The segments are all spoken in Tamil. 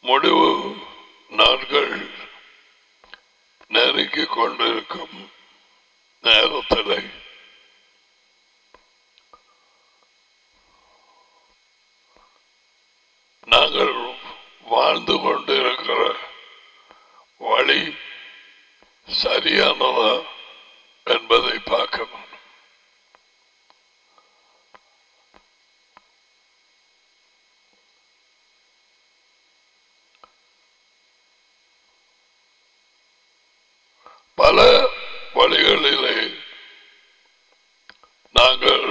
முடிவு நாட்கள் நெருக்கிக் கொண்டிருக்கும் நேரத்தில் நாங்கள் வாழ்ந்து கொண்டிருக்கிற வழி சரியானதா என்பதை பார்க்க வேண்டும் பல வழிகளிலே நாங்கள்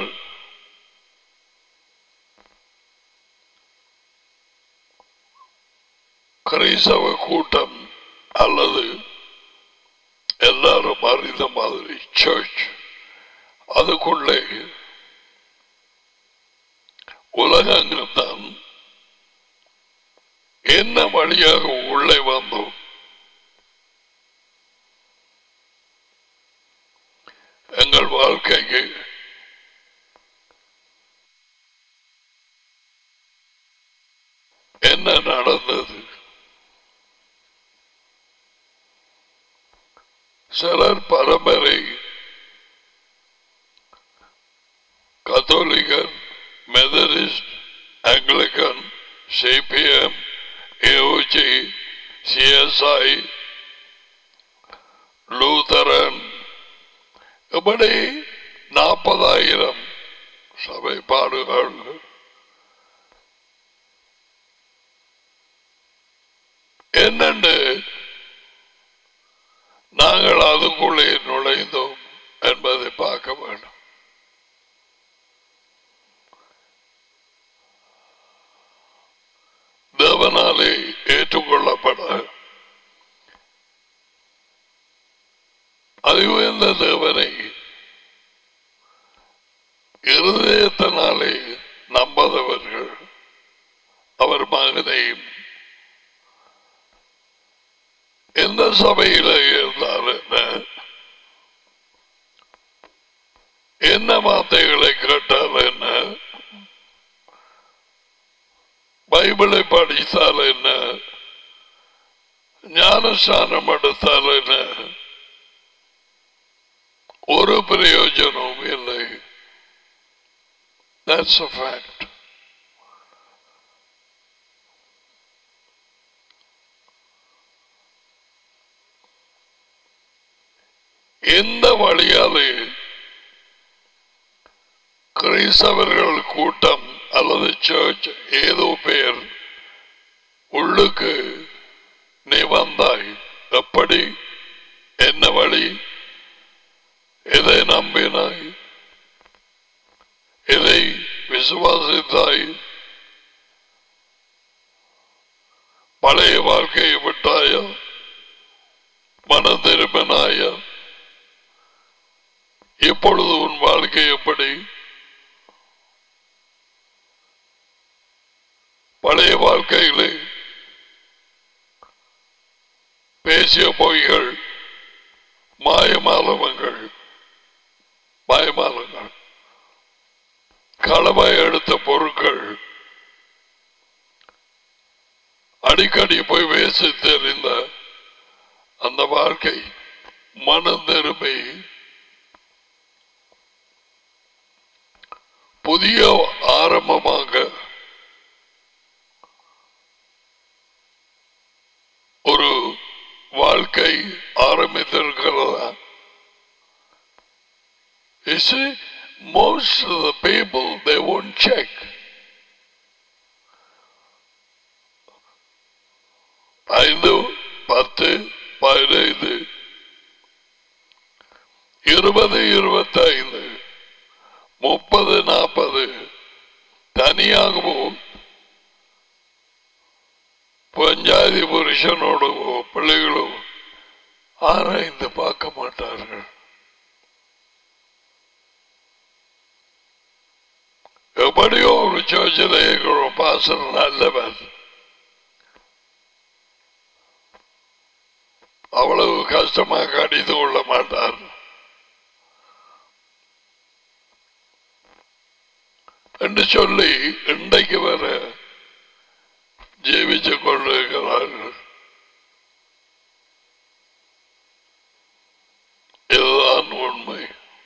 கிரைசவ கூட்டம் அல்லது எல்லாரும் அறிந்த மாதிரி சர்ச் அதுக்குள்ளே உலகங்கள் தான் என்ன வழியாக உள்ளே வந்தோம் எங்கள் வாழ்க்கைக்கு என்ன நடந்தது சிலர் பரம்பரை கத்தோலிக்கர் Methodist Anglican CPM AOG CSI Lutheran இப்படி நாற்பதாயிரம் சபைப்பாடுகள் என்னென்று நாங்கள் அதுக்குள்ளே நுழைந்தோம் என்பதை பார்க்க வேண்டும் தேவனாலே ஏற்றுக்கொள்ளப்பட அறிவுயர்ந்த தேவனை இருதயத்தினாலே நம்பாதவர்கள் அவர் மகனையும் எந்த சபையில இருந்தால் என்ன என்ன வார்த்தைகளை கேட்டால் என்ன பைபிளை படித்தால் என்ன ஞானஸ்தானம் எடுத்தால் என்ன ஒரு பிரயோஜனமும் இல்லை That's a fact. எந்த வழியாலே கிறிஸ்தவர்கள் கூட்டம் அல்லது சர்ச் ஏதோ பெயர் உள்ளுக்கு நீ வந்தாய் எப்படி என்ன வழி எதை நம்பினாய் எதை விசுவாசித்தாய் பழைய வாழ்க்கையை விட்டாயா மன திரும்பினாயா இப்பொழுது உன் வாழ்க்கை எப்படி பழைய வாழ்க்கையிலே பேசிய பொய்கள் மாயமாலவங்கள் மாயமாலங்கள் களவை எடுத்த பொருட்கள் அடிக்கடி போய் வேசி தெரிந்த அந்த வாழ்க்கை மனம் திரும்பி புதிய ஆரம்பமாக ஒரு வாழ்க்கை ஆரம்பித்திருக்கிறதா You see, most of the people, they won't check. ஐந்து பத்து பதினைந்து இருபது இருபத்தைந்து முப்பது நாற்பது தனியாகவும் பஞ்சாதி புருஷனோடு பிள்ளைகளும் ஆராய்ந்து பார்க்க மாட்டார்கள் எப்படியோ ஒரு சர்ச்சில் இருக்கிற பாசல் நல்லவர் அவ்வளவு கஷ்டமாக கடித்து கொள்ள மாட்டார் என்று சொல்லி இன்றைக்கு வர ஜீவித்துக் கொண்டிருக்கிறார்கள் இதுதான் உண்மை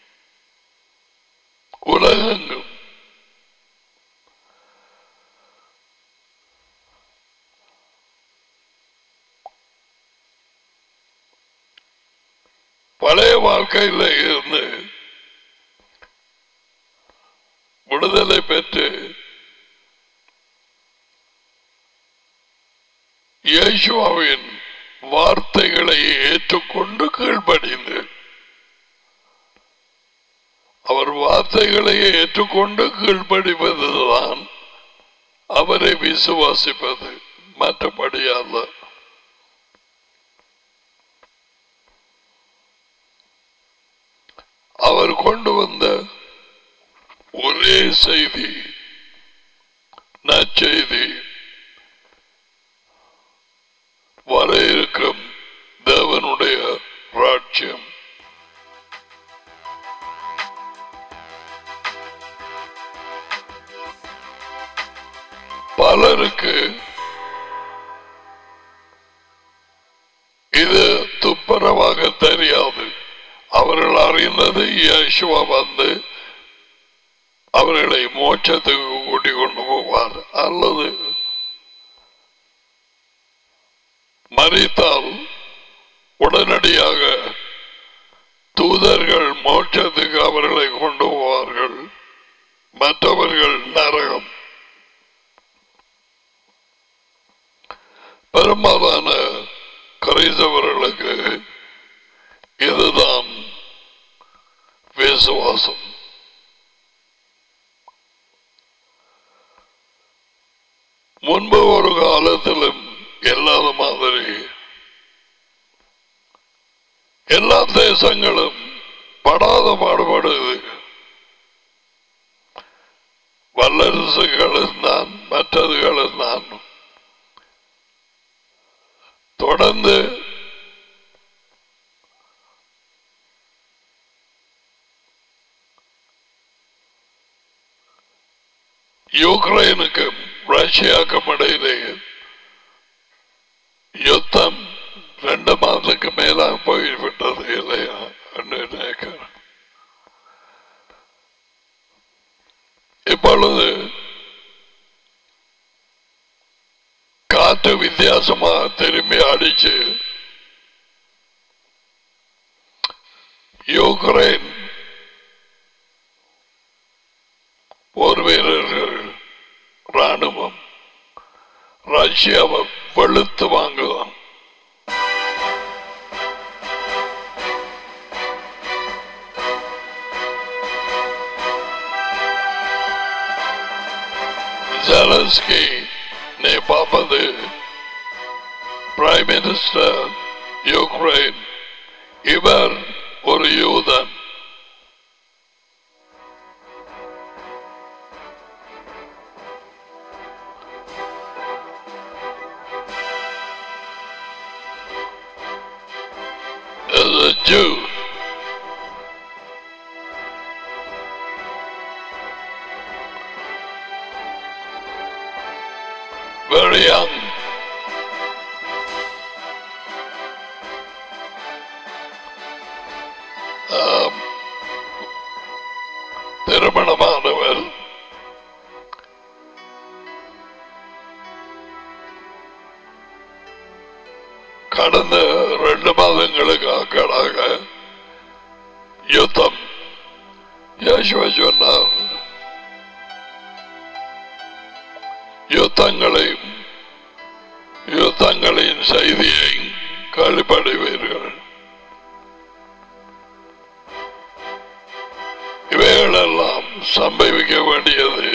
உலகெங்கும் பழைய வாழ்க்கையில் இருந்து விடுதலை பெற்று இயேசுவாவின் வார்த்தைகளை ஏற்றுக்கொண்டு கீழ்ப்படிந்து அவர் வார்த்தைகளை ஏற்றுக்கொண்டு கீழ்ப்படிப்பதுதான் அவரை விசுவாசிப்பது மற்றபடி அல்ல அவர் கொண்டு வந்த ஒரே செய்தி நற்செய்தி வர இருக்கும் தேவனுடைய ராட்சியம் பலருக்கு இது துப்புரவாக தெரியாது அவர்கள் அறிந்தது இயேசுவா வந்து அவர்களை மோட்சத்துக்கு கூட்டிக் கொண்டு போவார் அல்லது மறித்தால் உடனடியாக தூதர்கள் மோட்சத்துக்கு அவர்களை கொண்டு போவார்கள் மற்றவர்கள் நரகம் பெரும்பாலான கிரைதவர்களுக்கு இதுதான் விசுவாசம் முன்பு ஒரு காலத்திலும் இல்லாத மாதிரி எல்லா தேசங்களும் படாத பாடுபடுது வல்லரசுகளும் தான் மற்றதுகளும் தான் தொடர்ந்து யுக்ரைனுக்கும் ரஷ்யாவுக்கும் இடையிலே யுத்தம் ரெண்டு மாதத்துக்கு மேலாக போய்விட்டது இல்லையா என்று நினைக்கிறேன் இப்பொழுது காற்று வித்தியாசமா திரும்பி அடிச்சு யுக்ரைன் போர் வீரர்கள் ராணுவம் ரஷ்யாவை வெளுத்து வாங்குதான் ஜெலன்ஸ்கி நீ பார்ப்பது பிரைம் மினிஸ்டர் யுக்ரைன் இவர் ஒரு யூதன் is a Jew. Very young. Um, திருமணமானவர் கடந்த ரெண்டு மாதங்களுக்கு அக்கடாக யுத்தம் யேசுவ சொன்னார் யுத்தங்களையும் யுத்தங்களின் செய்தியை கழிப்படைவீர்கள் இவைகளெல்லாம் சம்பவிக்க வேண்டியது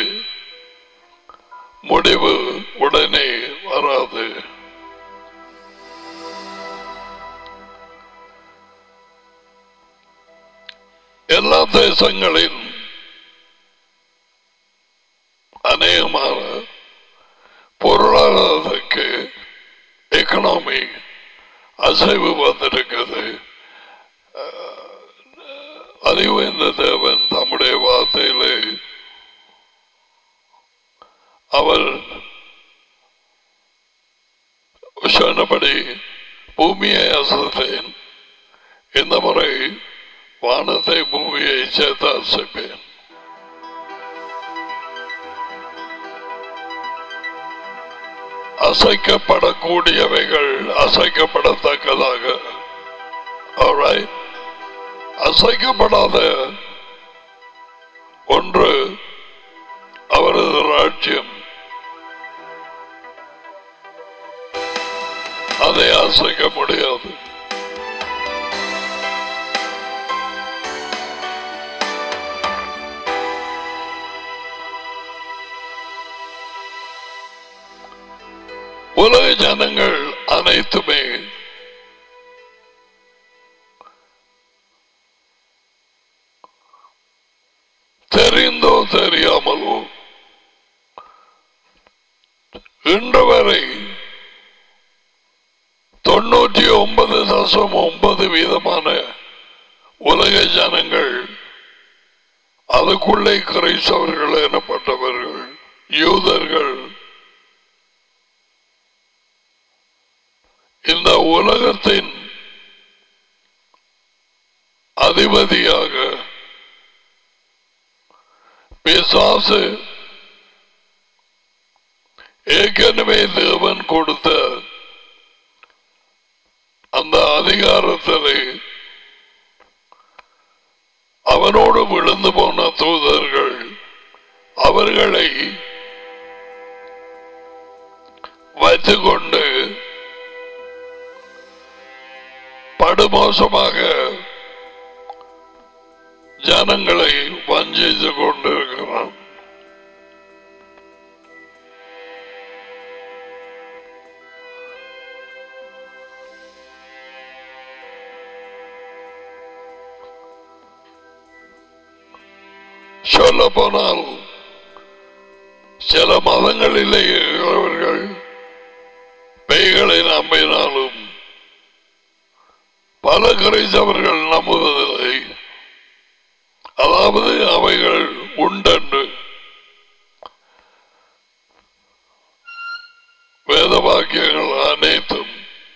முடிவு உடனே வராது எல்லா தேசங்களிலும் அநேகமான பொருளாதாரத்துக்கு எக்கனாமி அசைவு வந்திருக்குது அறிவு இந்த தேவன் தம்முடைய வார்த்தையிலே அவர் பூமியை அசைத்தேன் இந்த முறை வானத்தை பூமியை சேர்த்து அசைப்பேன் அசைக்கப்படக்கூடியவைகள் அசைக்கப்படத்தக்கதாக Alright. அசைக்கப்படாத ஒன்று அவரது ராஜ்யம் அதை அசைக்க முடியாது உலக ஜனங்கள் அனைத்துமே தெரிந்தோ தெரியாமலோ இன்று வரை தொண்ணூற்றி ஒன்பது தசம் ஒன்பது வீதமான உலக ஜனங்கள் அதுக்குள்ளே கிரைஸ்தவர்கள் எனப்பட்டவர்கள் யூதர்கள் இந்த உலகத்தின் அதிபதியாக பிசாசு ஏற்கனவே தேவன் கொடுத்த அந்த அதிகாரத்திலே அவனோடு விழுந்து போன தூதர்கள் அவர்களை வைத்துக்கொண்டு படுமோசமாக ஜனங்களை வஞ்சித்து கொண்டிருக்கிறான் சொல்ல போனால் சில மதங்களிலே இருக்கிறவர்கள் பேய்களை நம்பினாலும் பல கிரைஸ்தவர்கள் நம்புவதில்லை அதாவது அவைகள் உண்டென்று வேத வாக்கியங்கள் அனைத்தும்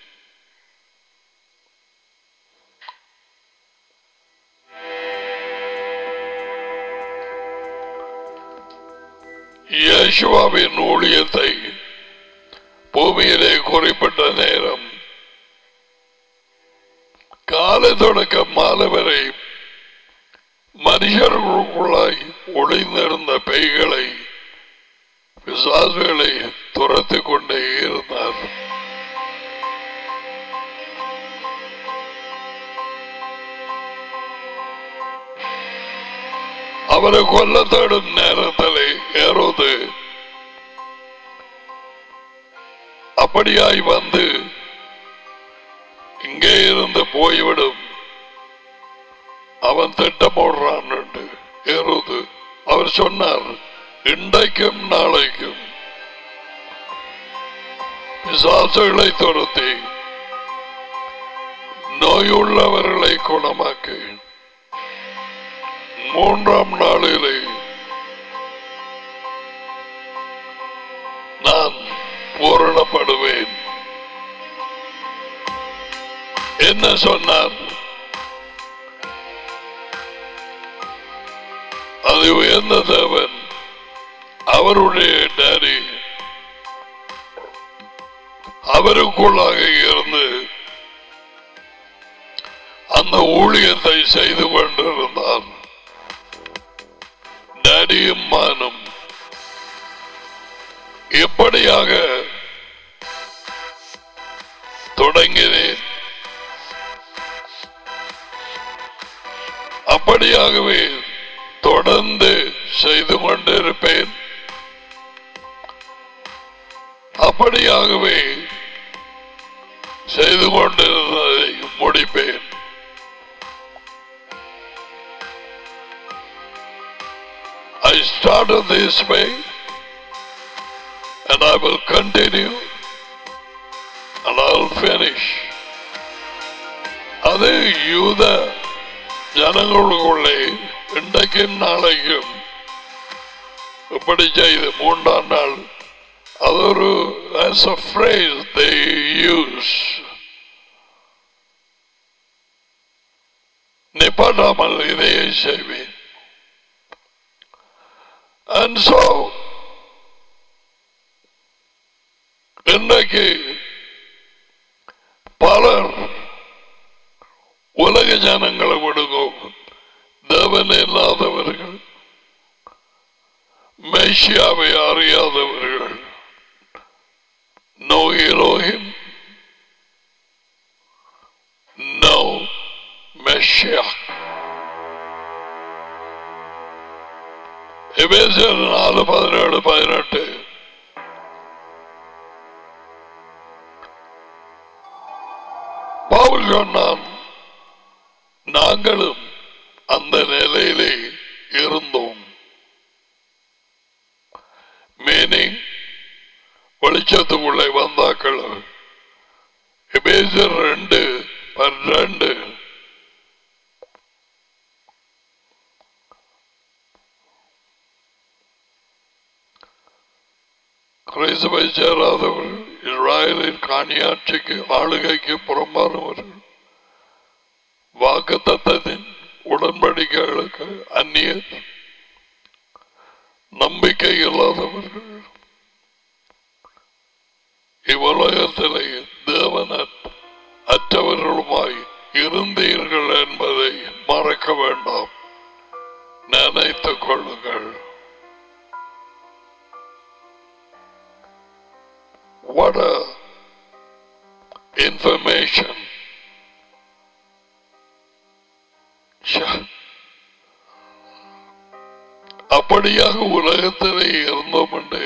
இயேசுவாவின் ஊழியத்தை பூமியிலே குறிப்பிட்ட நேரம் காலை தொடக்கம் மாலை வரை மனுஷர்களுக்குள்ளாய் ஒளிந்திருந்த பெய்களை பிசாசுகளை துரத்திக் கொண்டே இருந்தார் அவரை கொல்ல தேடும் நேரத்திலே ஏறோது அப்படியாய் வந்து இங்கே இருந்து போய்விடும் அவன் திட்டம் போடுறான் ஏறுது அவர் சொன்னார் இன்றைக்கும் நாளைக்கும் பிசாசுகளை துரத்தி நோயுள்ளவர்களை குணமாக்கு மூன்றாம் நாளிலே நான் பூரணப்படுவேன் என்ன சொன்னார் அது உயர்ந்த தேவன் அவருடைய டேடி அவருக்குள்ளாக இருந்து அந்த ஊழியத்தை செய்து கொண்டிருந்தார் டேடியும் மானும் எப்படியாக தொடங்கினேன் அப்படியாகவே தொடர்ந்து செய்து கொண்டிருப்பேன் அப்படியாகவே செய்து கொண்டிருந்ததை முடிப்பேன் I started this way and I will continue and I'll finish. அது யூத ஜனங்களுக்குள்ளே இன்றைக்கும் நாளைக்கும் இப்படி செய்து மூன்றாம் நாள் அது ஒரு as a phrase they use நிப்பாட்டாமல் இதையே செய்வேன் And so, இன்றைக்கு பலர் உலக ஜனங்களை விடுங்கோ தேவன் இல்லாதவர்கள் மெஷியாவை அறியாதவர்கள் நோ ஹீரோயின் நோ மெஷியா எபேசியர் நாலு பதினேழு பதினெட்டு பவுல் சொன்னான் நாங்களும் அந்த நிலையிலே இருந்தோம் மீனிங் வெளிச்சத்துக்குள்ளே வந்தாக்கள் எபேசியர் ரெண்டு பன்னிரண்டு கிறிஸ்துவை சேராதவர்கள் இஸ்ராயலின் காணியாட்சிக்கு ஆளுகைக்கு புறம்பானவர்கள் வாக்கு தத்தத்தின் உடன்படிக்கைகளுக்கு அந்நியர் நம்பிக்கை இல்லாதவர்கள் இவ்வுலகத்திலே தேவன அற்றவர்களுமாய் இருந்தீர்கள் என்பதை மறக்க வேண்டாம் நினைத்துக் கொள்ளுங்கள் What a information. ச்சே. அப்படியாக உலகத்திலே இருந்தோம் என்று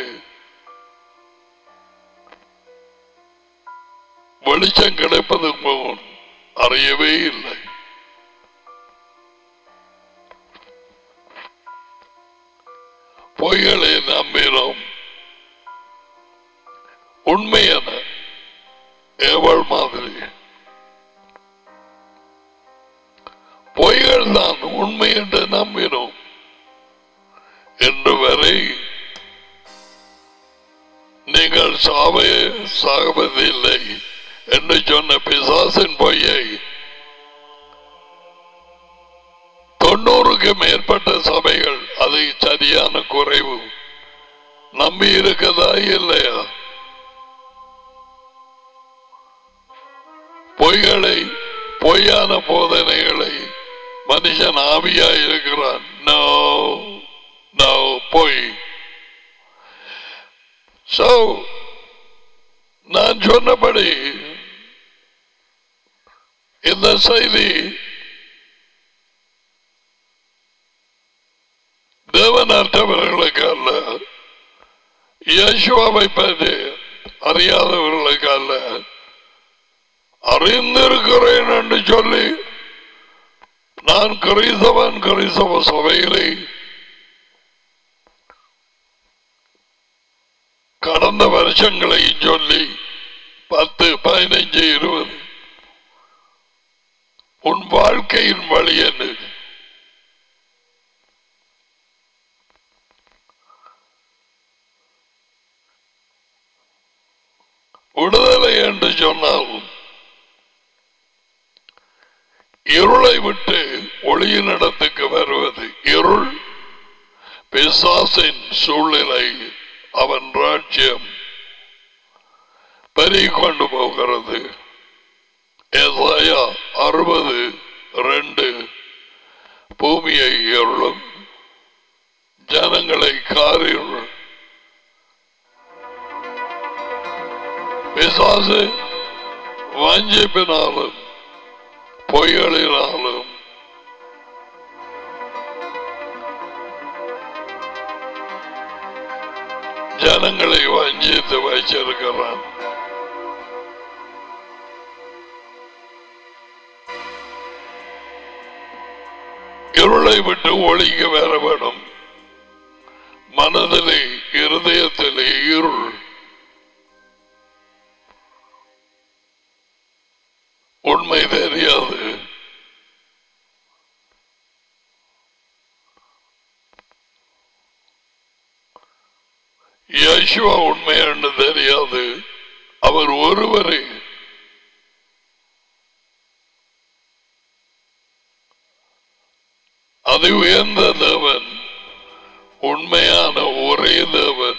வெளிச்சம் கிடைப்பதற்கு முன் அறியவே இல்லை பொய்களை நம்பினோம் உண்மையான ஏவல் மாதிரி பொய்கள் தான் உண்மை என்று நம்பினோம் இன்று வரை நீங்கள் சாவே சாகுவதில்லை என்று சொன்ன பிசாசின் பொய்யை தொண்ணூறுக்கு மேற்பட்ட சபைகள் அதை சரியான குறைவு நம்பி இருக்கதா இல்லையா பொய்களை பொய்யான போதனைகளை மனுஷன் ஆவியா இருக்கிறான் நோ நோ பொய் சோ நான் சொன்னபடி இந்த செய்தி தேவனற்றவர்களுக்கு அல்ல யேசுவாவை பற்றி அறியாதவர்களுக்கு அல்ல அறிந்திருக்கிறேன் என்று சொல்லி நான் கிறிஸ்தவன் கிறிஸ்தவ சபையிலே கடந்த வருஷங்களை சொல்லி பத்து பதினைஞ்சு இருபது உன் வாழ்க்கையின் வழி என்ன விடுதலை என்று சொன்னால் இருளை விட்டு ஒளியின் இடத்துக்கு வருவது இருள் பிசாசின் சூழ்நிலை அவன் ராஜ்யம் பெருகி கொண்டு போகிறது ஏசாயா அறுபது ரெண்டு பூமியை இருளும் ஜனங்களை காரிருள் பிசாசு வஞ்சிப்பினாலும் பொய்களினாலும் ஜனங்களை வஞ்சித்து வச்சிருக்கிறான் இருளை விட்டு ஒளிக்க வர வேணும் மனதிலே இருதயத்திலே இருள் உண்மை தெரியாது யேசுவா உண்மை என்று தெரியாது அவர் ஒருவரை அது உயர்ந்த தேவன் உண்மையான ஒரே தேவன்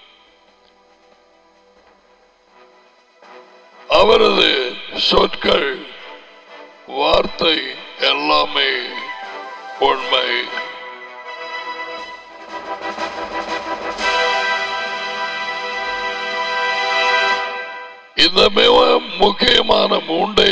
அவரது சொற்கள் வார்த்தை எல்லாமே உண்மை இந்த மிக முக்கியமான மூண்டை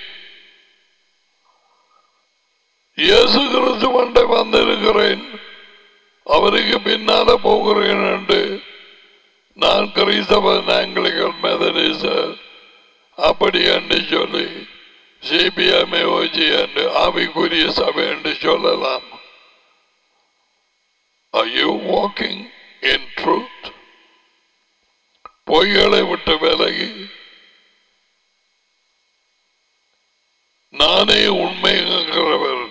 இயேசு கிறிஸ்து கொண்டே வந்திருக்கிறேன் அவருக்கு பின்னால போகிறேன் என்று நான் கிறிஸ்தவன் ஆங்கிலிக்கல் மெதடிச அப்படி என்று சொல்லி சிபிஎம்ஏ ஓஜி என்று ஆவிக்குரிய சபை என்று சொல்லலாம் Are you walking in truth? பொய்களை விட்டு விலகி நானே உண்மைங்கிறவர்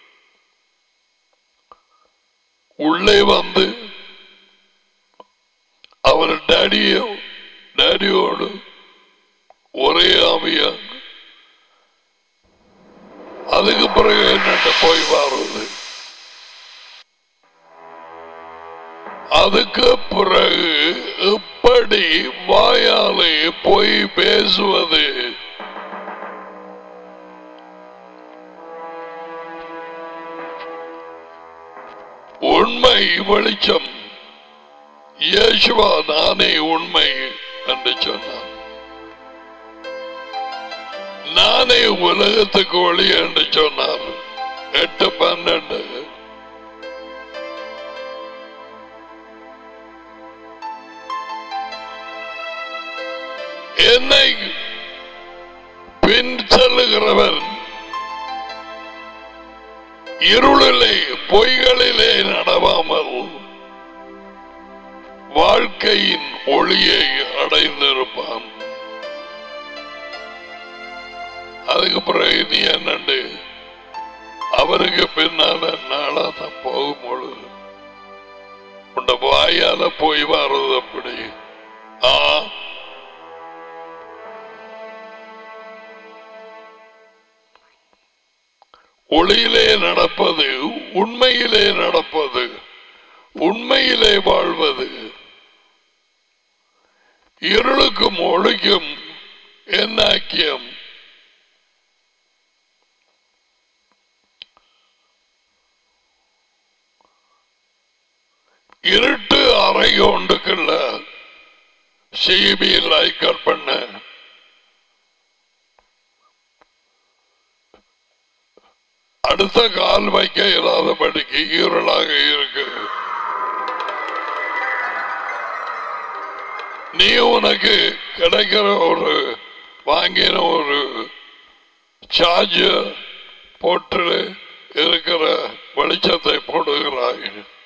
உள்ளே வந்து அவர் டேடியோ டேடியோடு ஒரே ஆவியா அதுக்கு பிறகு என்னட்ட போய் வாருது அதுக்கு பிறகு எப்படி வாயாலே போய் பேசுவது உண்மை வெளிச்சம் இயேசுவா நானே உண்மை என்று சொன்னான் நானே உலகத்துக்கு ஒளி என்று சொன்னார் எட்டு பன்னெண்டு என்னை பின் செல்லுகிறவன் இருளிலே பொய்களிலே நடவாமல் வாழ்க்கையின் ஒளியை அடைந்திருப்பான் அதுக்கு பிறகு நீ என்னண்டு அவருக்கு பின்னால நாளாத போகும் பொழுது உண்ட வாயால போய் வர்றது அப்படி ஆ ஒளியிலே நடப்பது உண்மையிலே நடப்பது உண்மையிலே வாழ்வது இருளுக்கும் ஒளிக்கும் என்ன ஐக்கியம் இருட்டு அறை ஒன்றுக்குள்ள சிபி லைக்கர் பண்ண அடுத்த கால் வைக்க இல்லாதபடிக்கு இருளாக இருக்கு நீ உனக்கு கிடைக்கிற ஒரு வாங்கின ஒரு சார்ஜ் போட்டு இருக்கிற வெளிச்சத்தை போடுகிறாய்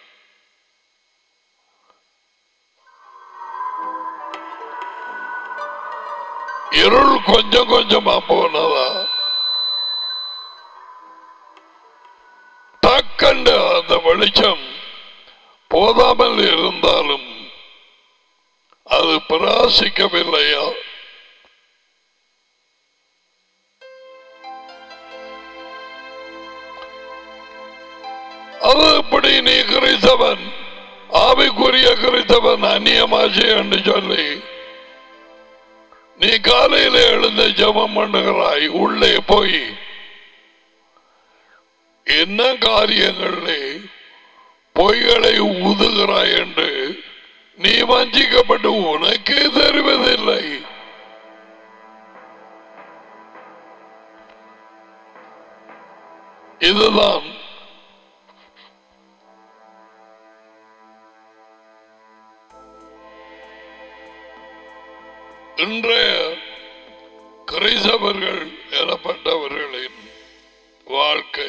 இருள் கொஞ்சம் கொஞ்சமா போனதா டக்கண்டு அந்த வெளிச்சம் போதாமல் இருந்தாலும் அது பிரகாசிக்கவில்லையா அது எப்படி நீ கிறிஸ்தவன் ஆவிக்குரிய கிறிஸ்தவன் அந்நியமாச்சு என்று சொல்லி நீ காலையில எழுந்து ஜெபம் பண்ணுகிறாய் உள்ளே போய் என்ன காரியங்களிலே பொய்களை ஊதுகிறாய் என்று நீ வஞ்சிக்கப்பட்டு உனக்கே தெரிவதில்லை இதுதான் இன்றைய கிரைசவர்கள் எனப்பட்டவர்களின் வாழ்க்கை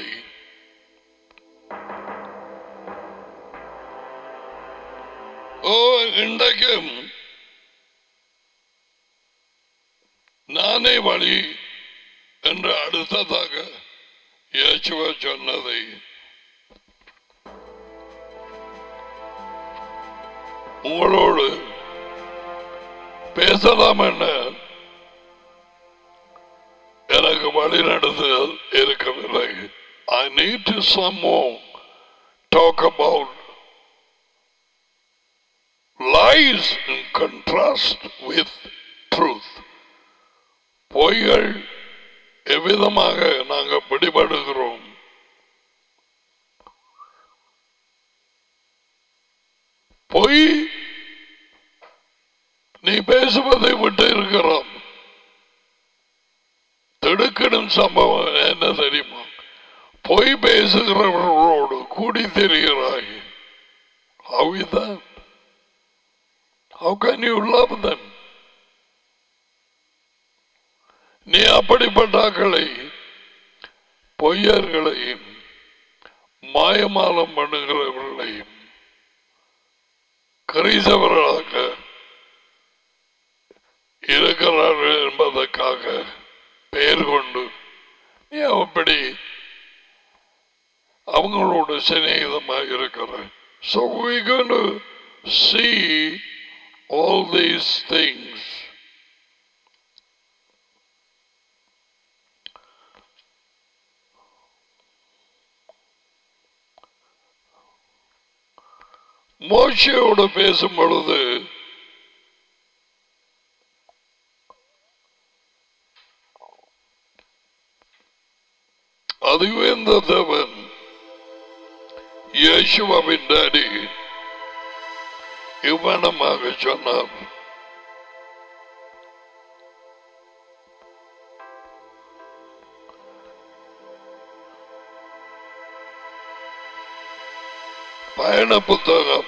ஓ இன்றைக்கும் நானே வழி என்று அடுத்ததாக இயேசுவ சொன்னதை உங்களோடு பேசலாம் என்ன எனக்கு வழி நடத்துதல் இருக்கவில்லை ஐ நீட் டு சம்மோ talk about lies in contrast with truth. பொய்கள் எவ்விதமாக நாங்கள் பிடிபடுகிறோம் பொய் நீ பேசுவதை விட்டு இருக்கிறோம் திடுக்கிடும் சம்பவம் என்ன தெரியுமா பொய் பேசுகிறவர்களோடு கூடி தெரிகிறாய் How is that? How can you love them? நீ அப்படிப்பட்டாக்களை பொய்யர்களையும் மாயமாலம் பண்ணுகிறவர்களையும் கிரைசவர்களாக இருக்கிறார்கள் என்பதற்காக பெயர் கொண்டு நீ அப்படி அவங்களோட சிநேகிதமாக இருக்கிற So we're going to see all these things. மோசையோடு பேசும் பொழுது அதுவே இந்த தேவன் இயேசுவாவின் டாடி இவ்வனமாக சொன்னார் பயண புத்தகம்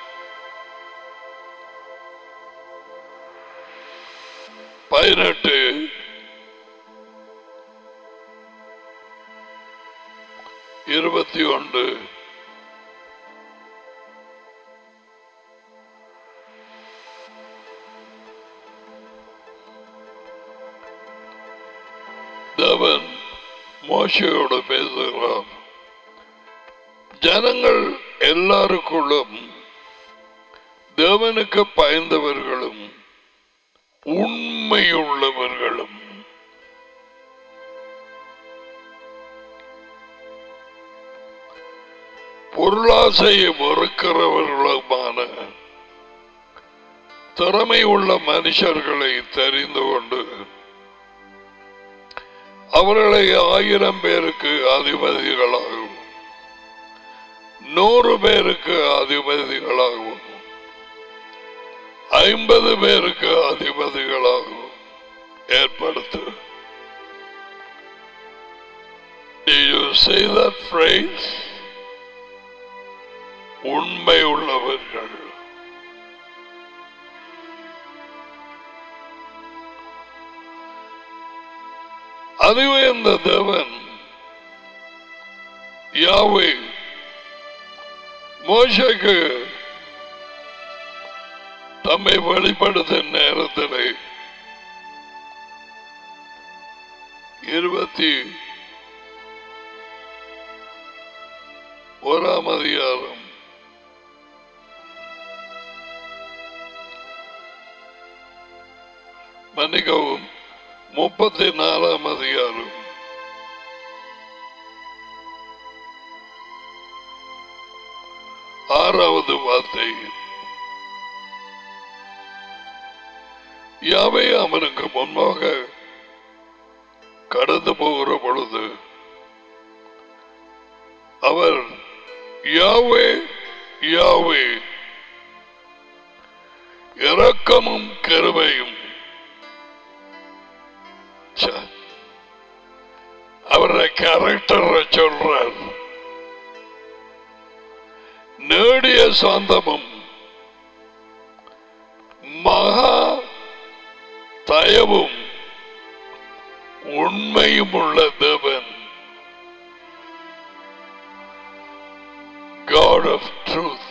பதினெட்டு இருபத்தி ஒன்று தேவன் மோசையோடு பேசுகிறார் ஜனங்கள் எல்லாருக்குள்ளும் தேவனுக்கு பயந்தவர்களும் உண்மையுள்ளவர்களும் பொருளாசையை வெறுக்கிறவர்களுமான திறமை உள்ள மனுஷர்களை தெரிந்து கொண்டு அவர்களை ஆயிரம் பேருக்கு அதிபதிகளாகும் நூறு பேருக்கு அதிபதிகளாகவும் ஐம்பது பேருக்கு அதிபதிகளாகவும் ஏற்படுத்து Did you say that phrase? உண்மை உள்ளவர்கள் அதுவே இந்த தேவன் யாவே மோசைக்கு தம்மை வெளிப்படுத்தும் நேரத்தில் இருபத்தி ஓராம் அதிகாரம் மன்னிக்கவும் முப்பத்தி நாலாம் அதிகாரம் ஆறாவது வார்த்தை யாவே அவனுக்கு முன்பாக கடந்து போகிற பொழுது அவர் யாவே யாவே இரக்கமும் கருவையும் ச்சே. அவருடைய கேரக்டரை சொல்றார் நேடிய சொந்தமும் மகா தயவும் உண்மையும் உள்ள தேவன் God of truth.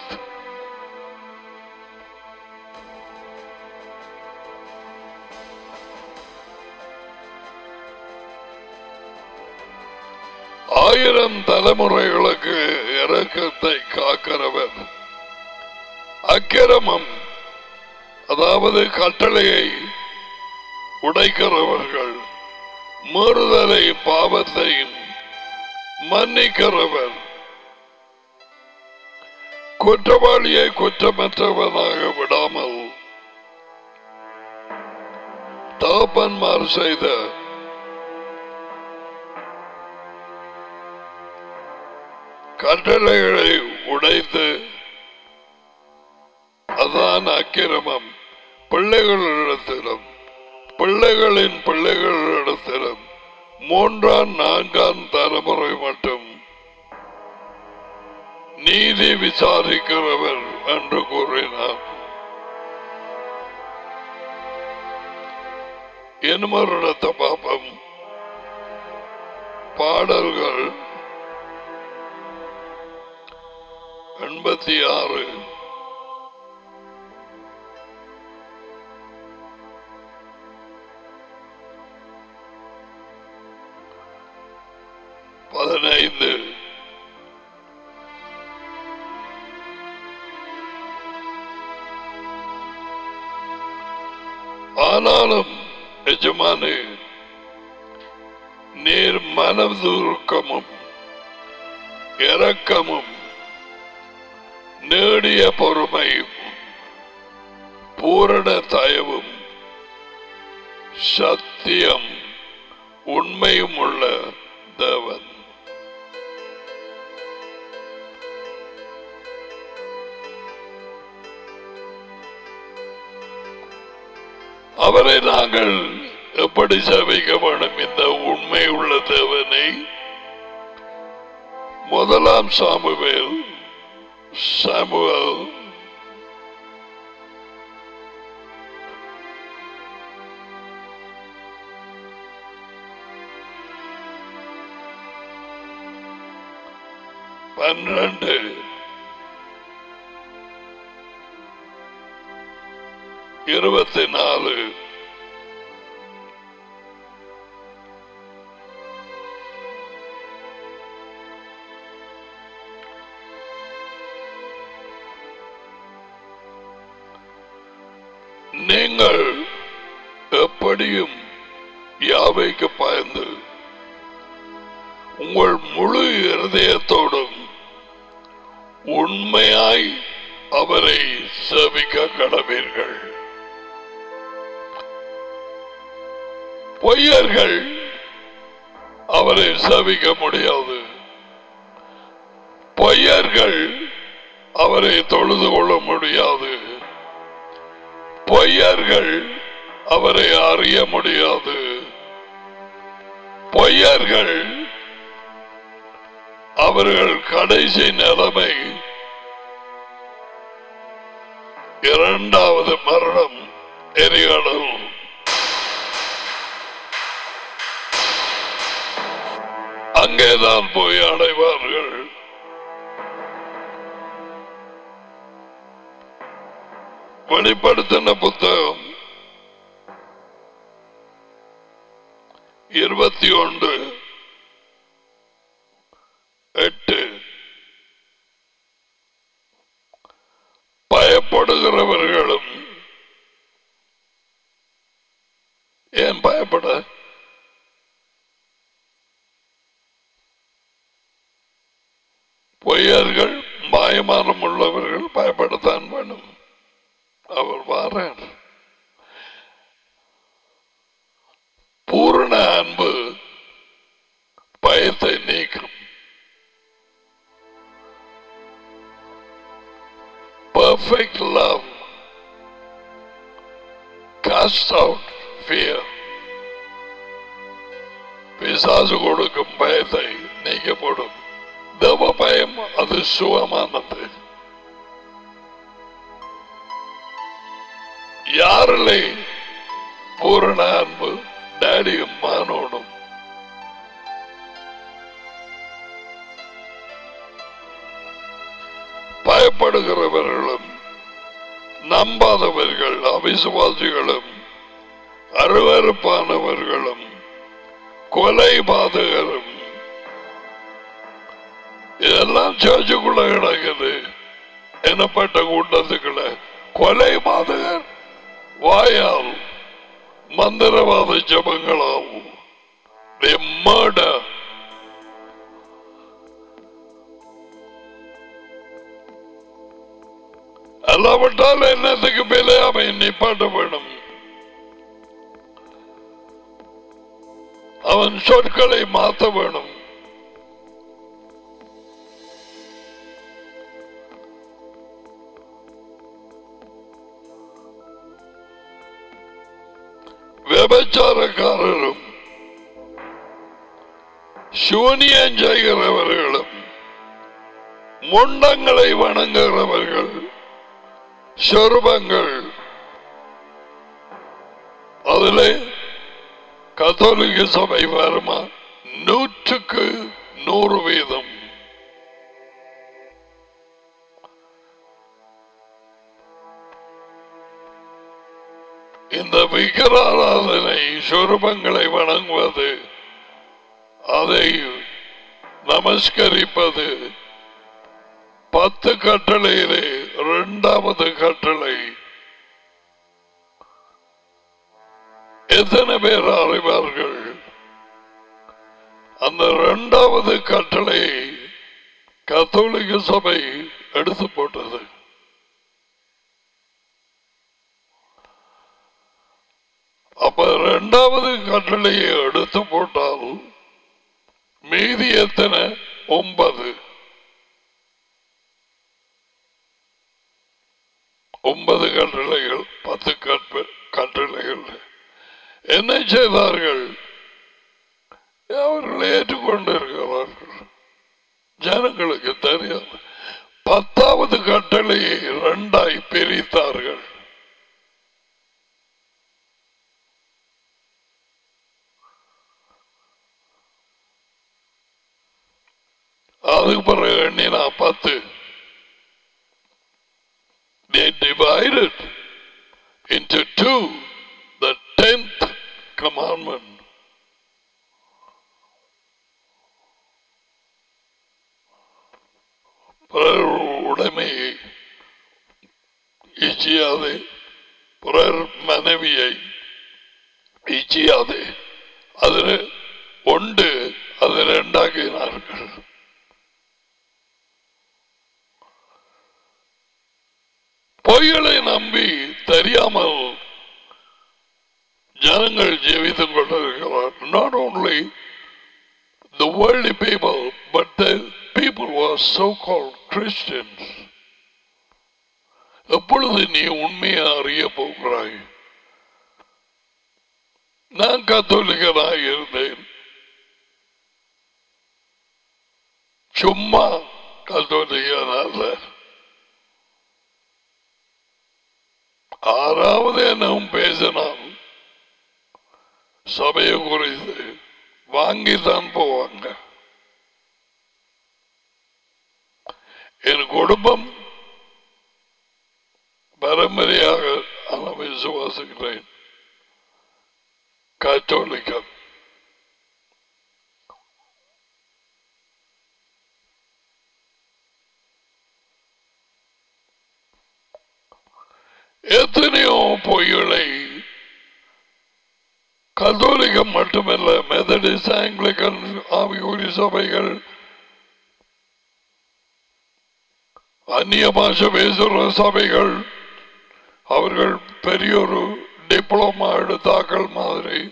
ஆயிரம் தலைமுறைகளுக்கு இரக்கத்தை காக்கிறவர் அக்கிரமம் அதாவது கட்டளையை உடைக்கிறவர்கள் மீறுதலை பாவத்தையும் மன்னிக்கிறவர் குற்றவாளியை குற்றமற்றவனாக விடாமல் தகப்பன்மார் செய்த கட்டளைகளை உடைத்து அதான் அக்கிரமம் பிள்ளைகளிடத்திலும் பிள்ளைகளின் பிள்ளைகளிடத்திலும் மூன்றாம் நான்காம் தலைமுறை மட்டும் நீதி விசாரிக்கிறவர் என்று கூறினார் என்னமரிடத்த பாப்பம் பாடல்கள் எண்பத்தி ஆறு பதினைந்து ஆனாலும் எஜமானே நீர் மனதுருக்கமும் இரக்கமும் நேடிய பொறுமையும் பூரண தயவும் சத்தியம் உண்மையும் உள்ள தேவன் அவரை நாங்கள் எப்படி சேவிக்க வேண்டும் இந்த உண்மை உள்ள தேவனை முதலாம் சாமுவேல் சாமுவேல் பன்னிரண்டு இருபத்தி நாலு நீங்கள் எப்படியும் யாவைக்கு பயந்து உங்கள் முழு இருதயத்தோடும் உண்மையாய் அவரை சேவிக்க கடவீர்கள் பொய்யர்கள் அவரை சேவிக்க முடியாது பொய்யர்கள் அவரை தொழுது கொள்ள முடியாது பொய்யர்கள் அவரை அறிய முடியாது பொய்யர்கள் அவர்கள் கடைசி நிலைமை இரண்டாவது மரணம் எரிகடல் அங்கேதான் போய் அடைவார்கள் வெளிப்படுத்தின புத்தகம் இருபத்தி ஒன்று எட்டு பயப்படுகிறவர்களும் ஏன் பயப்பட பொய்யர்கள் மாயமானம் உள்ளவர்கள் பயப்படத்தான் வேணும் அவர் வாரார் பூரண அன்பு பயத்தை நீக்கும் perfect love cast out fear பிசாசு கொடுக்கும் பயத்தை நீக்கப்படும் தேவ பயம் அது சுகமானது யாரிலே பூரண அன்பு டேடியும் மானோடும் பயப்படுகிறவர்களும் நம்பாதவர்கள் அவிசுவாசிகளும் அருவறுப்பானவர்களும் கொலை பாதகரும் இதெல்லாம் சர்ச்சுக்குள்ள கிடக்குது எனப்பட்ட கூட்டத்துக்குள்ள கொலை பாதகர் வாயால் மந்திரவாத ஜபங்களாகும் They murder. அல்லாவிட்டால் என்னத்துக்கு மேலே அவன் நிப்பாட்ட வேணும் அவன் சொற்களை மாற்ற வேணும் விபச்சாரக்காரரும் சூனியம் செய்கிறவர்களும் முண்டங்களை வணங்குகிறவர்கள் சொருபங்கள் அதிலே கத்தோலிக்க சபை வருமா நூற்றுக்கு நூறு வீதம் இந்த விக்கிராராதனை சொருபங்களை வணங்குவது அதை நமஸ்கரிப்பது பத்து கட்டளையிலே இரண்டாவது கட்டளை எத்தனை பேர் அறிவார்கள் அந்த இரண்டாவது கட்டளையை கத்தோலிக்க சபை எடுத்து போட்டது அப்ப இரண்டாவது கட்டளையை எடுத்து போட்டால் மீதி எத்தனை ஒன்பது ஒன்பது கட்டளைகள் பத்து கற்ப கட்டளைகள் என்ன செய்தார்கள் அவர்கள் ஏற்றுக்கொண்டிருக்கிறார்கள் ஜனங்களுக்கு தெரியாது பத்தாவது கட்டளையை இரண்டாய் பிரித்தார்கள் அதுக்கு பிறகு எண்ணினா பத்து they divided into two the tenth commandment பிறர் உடைமையை இச்சியாதே பிறர் மனைவியை இச்சியாதே அதில் ஒன்று அது ரெண்டாக்கினார்கள் பொய்களை நம்பி தெரியாமல் ஜனங்கள் ஜீவித்துக் கொண்டிருக்கிறார் not only the worldly people but the people who are so-called Christians எப்பொழுது நீ உண்மையை அறிய போகிறாய் நான் கத்தோலிக்கனாக இருந்தேன் சும்மா கத்தோலிக்கனால ஆறாவது என்னவும் பேசினான் சபையை குறித்து வாங்கித்தான் போவாங்க என் குடும்பம் பரம்பரையாக நான் விசுவாசிக்கிறேன் கத்தோலிக்கம் எத்தனையோ பொய்களை கத்தோலிக்கம் மட்டுமல்ல மெதடிஸ்ட் ஆங்கிலிக்கன் ஆவியூரி சபைகள் அந்நிய பாஷை பேசுகிற சபைகள் அவர்கள் பெரியொரு டிப்ளமா எடுத்தாக்கள் மாதிரி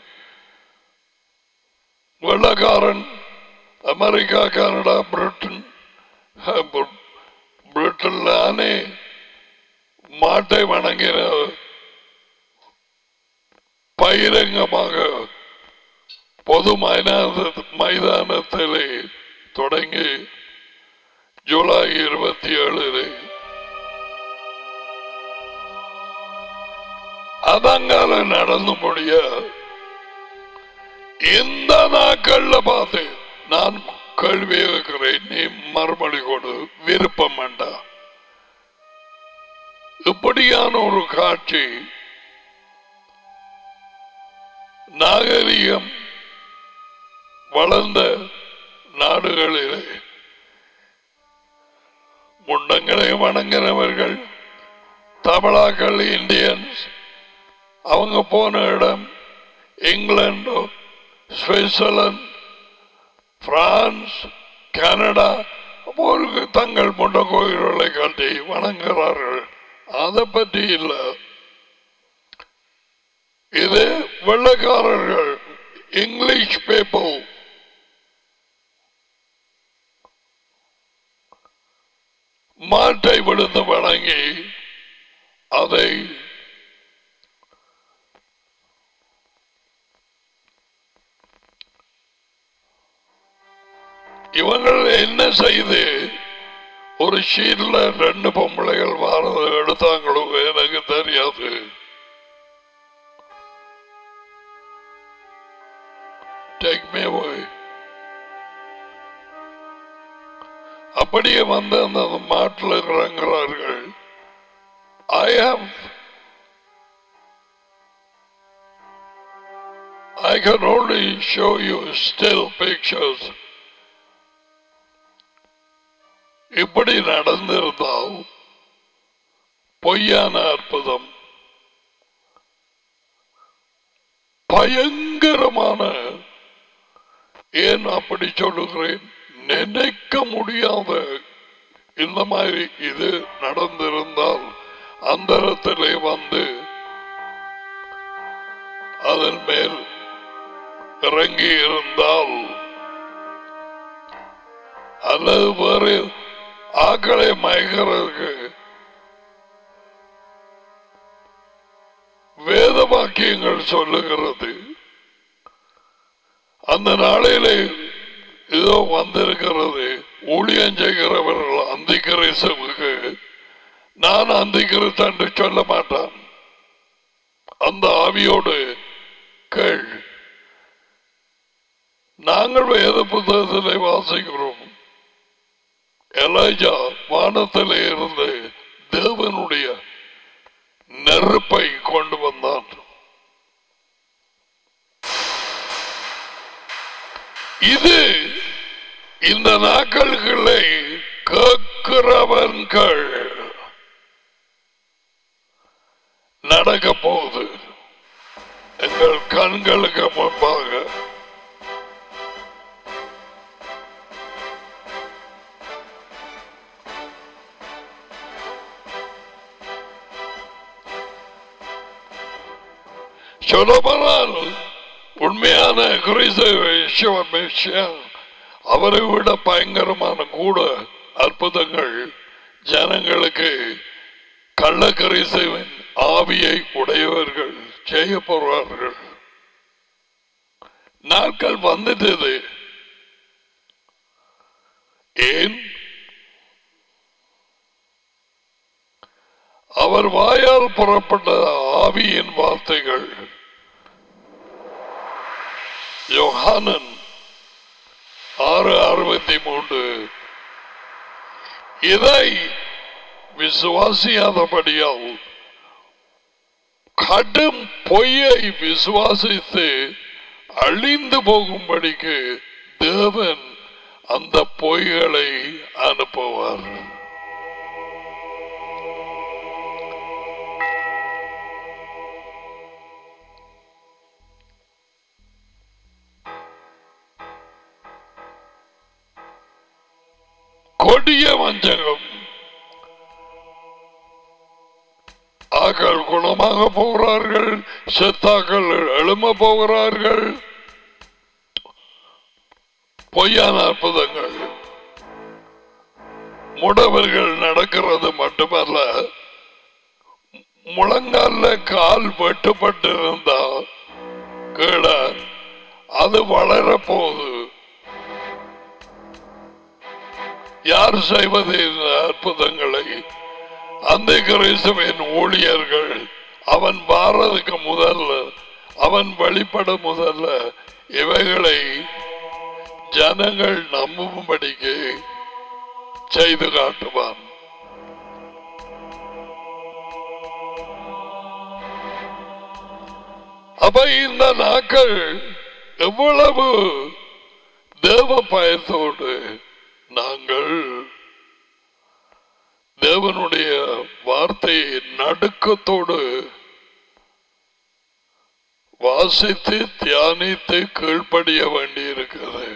வெள்ளக்காரன் அமெரிக்கா கனடா பிரிட்டன் பிரிட்டன்லானே மாட்டை வணங்கின பகிரங்கமாக பொது மைதான மைதானத்திலே தொடங்கி ஜூலை இருபத்தி ஏழிலே அதங்கால நடந்து முடிய இந்த நாட்கள்ல பார்த்து நான் கேள்வி கேட்கிறேன் நீ மறுமொழி கொடு விருப்பம் வேண்டாம் இப்படியான ஒரு காட்சி நாகரிகம் வளர்ந்த நாடுகளிலே முண்டங்களை வணங்கினவர்கள் தமிழாக்கள் இந்தியன்ஸ் அவங்க போன இடம் இங்கிலாந்து சுவிட்சர்லாந்து பிரான்ஸ் கனடா ஒரு தங்கள் முண்ட கோயில்களை கட்டி வணங்குகிறார்கள் அதை பற்றி இல்லை இது வெள்ளக்காரர்கள் இங்கிலீஷ் பேப்பர் மாட்டை விழுந்து வணங்கி அதை இவங்கள் என்ன செய்து ஒரு ஷீட்ல ரெண்டு பொம்பளைகள் வாரத எடுத்தாங்களோ எனக்கு தெரியாது Take me away. அப்படியே வந்து அந்த மாட்டில் இறங்குறார்கள் I have I can only show you still pictures. இப்படி நடந்திருந்தால் பொய்யான அற்புதம் பயங்கரமான ஏன் அப்படி சொல்லுகிறேன் நினைக்க முடியாத இந்த மாதிரி இது நடந்திருந்தால் அந்தரத்திலே வந்து அதன் மேல் இறங்கி இருந்தால் அல்லது வேறு ஆக்களை மயக்கிறதுக்கு வேத வாக்கியங்கள் சொல்லுகிறது அந்த நாளையிலே இதோ வந்திருக்கிறது ஊழியம் செய்கிறவர்கள் அந்திகிறிஸ்துவுக்கு நான் அந்திகிறிஸ்து என்று சொல்ல மாட்டான் அந்த ஆவியோடு கேள் நாங்கள் வேத புத்தகத்திலே வாசிக்கிறோம் எலாஜா வானத்திலே இருந்து தேவனுடைய நெருப்பை கொண்டு வந்தான் இது இந்த நாட்களை கேட்கிறவன்கள் நடக்க போகுது எங்கள் கண்களுக்கு முன்பாக சொல்லப்போனால் உண்மையான விஷயம் அவரை விட பயங்கரமான கூட அற்புதங்கள் ஜனங்களுக்கு கள்ளக்கரிசைவின் ஆவியை உடையவர்கள் செய்ய போறார்கள் நாட்கள் வந்துட்டது ஏன் அவர் வாயால் புறப்பட்ட ஆவியின் வார்த்தைகள் யோகானன் ஆறு அறுபத்தி மூன்று இதை விசுவாசியாதபடியால் கடும் பொய்யை விசுவாசித்து அழிந்து போகும்படிக்கு தேவன் அந்த பொய்களை அனுப்புவார் கொடிய வஞ்சகம் ஆக்கள் குணமாக போகிறார்கள் செத்தாக்கள் எழும போகிறார்கள் பொய்யான அற்புதங்கள் முடவர்கள் நடக்கிறது மட்டுமல்ல முழங்கால கால் வெட்டுப்பட்டிருந்தா கீழே அது வளர போகுது யார் செய்வது இந்த அற்புதங்களை அந்த கிறிஸ்துவின் ஊழியர்கள் அவன் வாரதுக்கு முதல்ல அவன் வழிபட முதல்ல இவைகளை ஜனங்கள் நம்பும்படிக்கு செய்து காட்டுவான் அப்ப இந்த நாட்கள் எவ்வளவு தேவ பயத்தோடு நாங்கள் தேவனுடைய வார்த்தையை நடுக்கத்தோடு வாசித்து தியானித்து கீழ்ப்படிய வேண்டி இருக்குது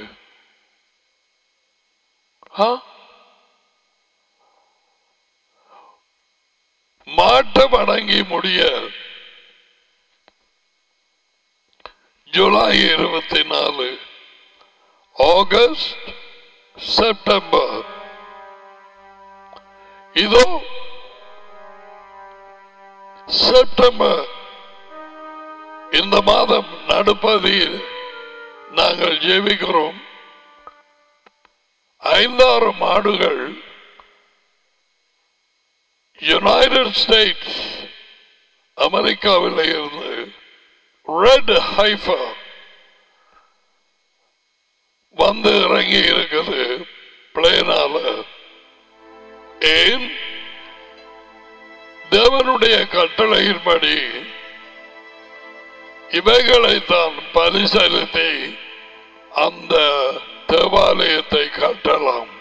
மாட்டம் அடங்கி முடிய ஜூலை இருபத்தி நாலு ஆகஸ்ட் செப்டம்பர் இதோ செப்டம்பர் இந்த மாதம் நடுப்பதில் நாங்கள் ஜெபிக்கிறோம் ஐந்தாறு மாடுகள் யுனைடெட் ஸ்டேட்ஸ் அமெரிக்காவில் இருந்து ரெட் ஹைஃபா வந்து இறங்கி இருக்குது பிளேனால ஏன் தேவனுடைய கட்டளையின்படி இவைகளை தான் பரிசீலித்து அந்த தேவாலயத்தை கட்டலாம்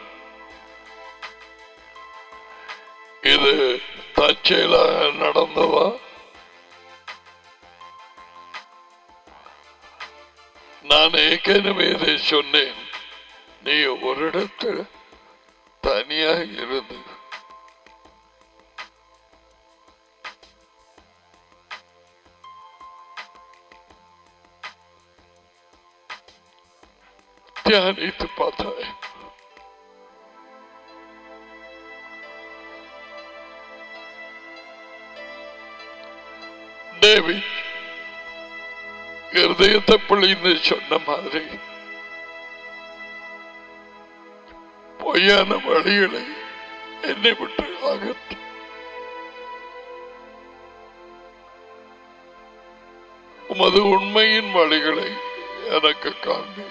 இது தற்செயலாக நடந்ததா நான் ஏற்கனவே இதை சொன்னேன் நீ ஒரு இடத்தில் தனியாக இருந்து தியானித்து பார்த்தாய் டேவிட் இருதயத்தை பிள்ளைன்னு சொன்ன மாதிரி பொய்யான வழிகளை என்னை விட்டு அகற்று உமது உண்மையின் வழிகளை எனக்கு காண்பி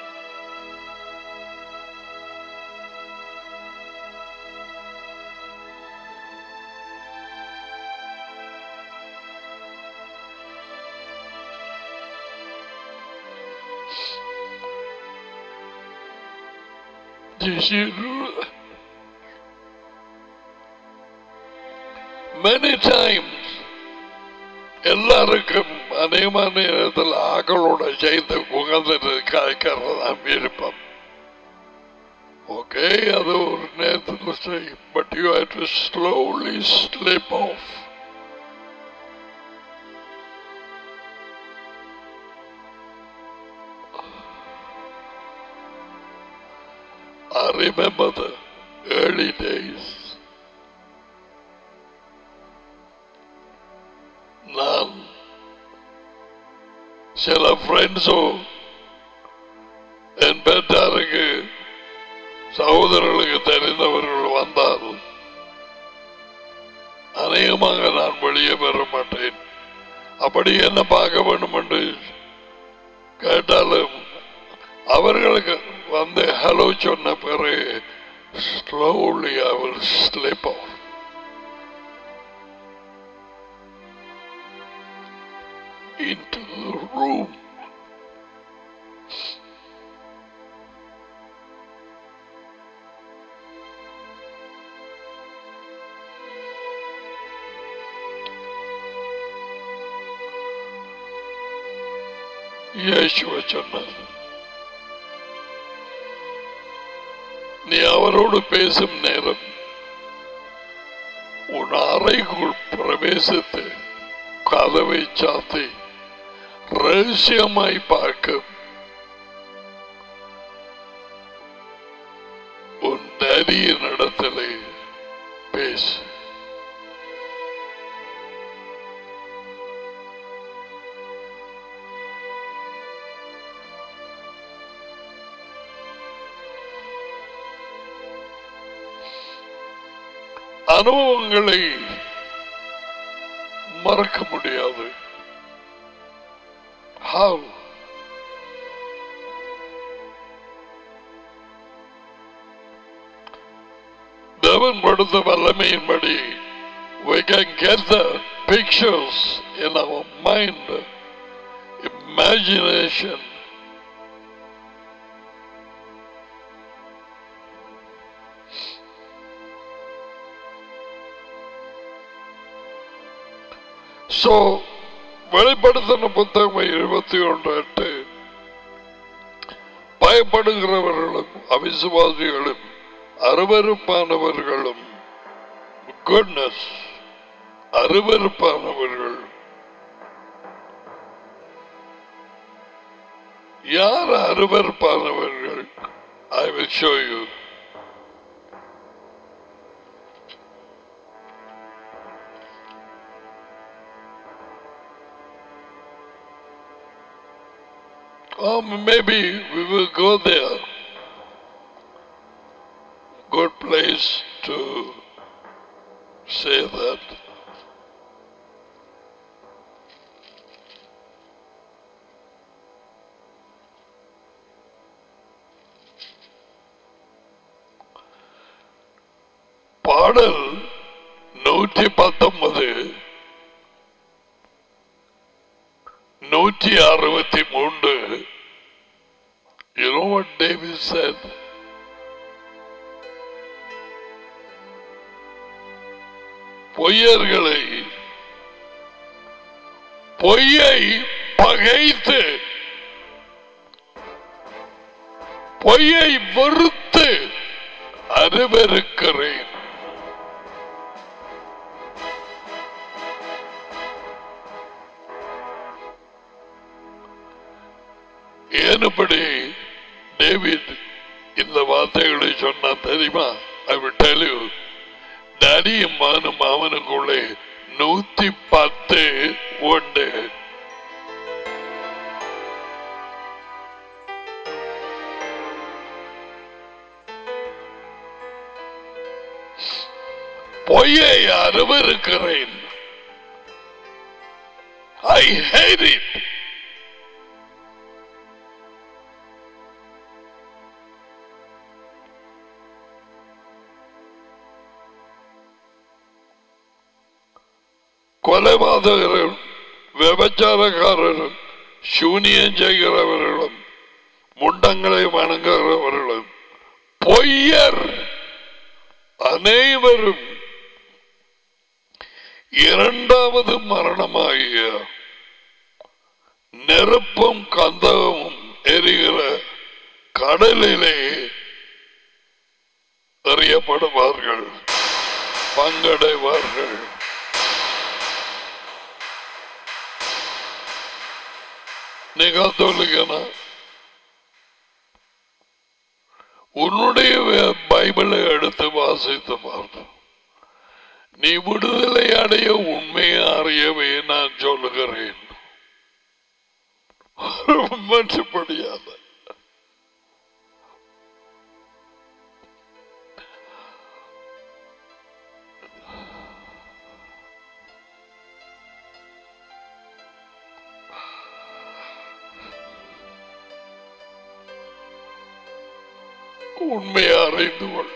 many times எல்லாருக்கும் அநேகமான நேரத்தில் ஆக்களோட செய்து உகந்தது காய்க்கிறதாம் விருப்பம் ஓகே அது ஒரு நேரத்தில் செய் but you have to slowly slip off I remember the early days. நான் சில ஃப்ரெண்ட்ஸோ என் பெற்றாருக்கு சகோதரர்களுக்கு தெரிந்தவர்கள் வந்தால் அநேகமாக நான் வெளியே பெற மாட்டேன் அப்படி என்ன பார்க்க வேண்டும் என்று கேட்டாலும் அவர்களுக்கு வந்து ஹலோ சொன்ன பிறகு slowly I will slip off into the room. இயேசுவ சொன்னார் நீ அவரோடு பேசும் நேரம் உன் அறைக்குள் பிரவேசித்து கதவை சாத்தி ரகசியமாய் பார்க்க உன் டேடியின் இடத்திலே பேசு அனுபவங்களை மறக்க முடியாது How? தேவன் கொடுத்த வல்லமையின்படி we can get the pictures in our mind, imagination. So, வெளிப்படுத்தின புத்தகம் இருபத்தி ஒன்று எட்டு பயப்படுகிறவர்களும் அவிசுவாசிகளும் அருவருப்பானவர்களும் குட்னஸ் அருவருப்பானவர்கள் யார் அருவருப்பானவர்கள் ஐ will show you Um, maybe we will go there. Good place to say that. பாடல் நூற்றி பத்தொன்பது நூற்றி அறுபத்தி மூன்று You know what David said? பொய்யர்களை பொய்யை பகைத்து பொய்யை வெறுத்து அருவருக்கிறேன் ஏனப்படி டேவிட் இந்த வார்த்தைகளை சொன்னா தெரியுமா ஐ will tell you டேடியும் மானும் அவனுக்குள்ளே நூத்தி பத்து உண்டு பொய்யை அருவருக்கிறேன் ஐ hate it கொலைபாதகரும் விபச்சாரக்காரரும் சூனியம் செய்கிறவர்களும் முண்டங்களை வணங்குகிறவர்களும் பொய்யர் அனைவரும் இரண்டாவது மரணமாகிய நெருப்பும் கந்தகமும் எரிகிற கடலிலே எறியப்படுவார்கள் பங்கடைவார்கள் நீ காத்தோலிக்கனா உன்னுடைய வே- பைபிளை எடுத்து வாசித்து பார்த்து நீ விடுதலை அடைய உண்மையை அறியவே நான் சொல்லுகிறேன் மற்றபடியாத உண்மையை அறிந்து கொள்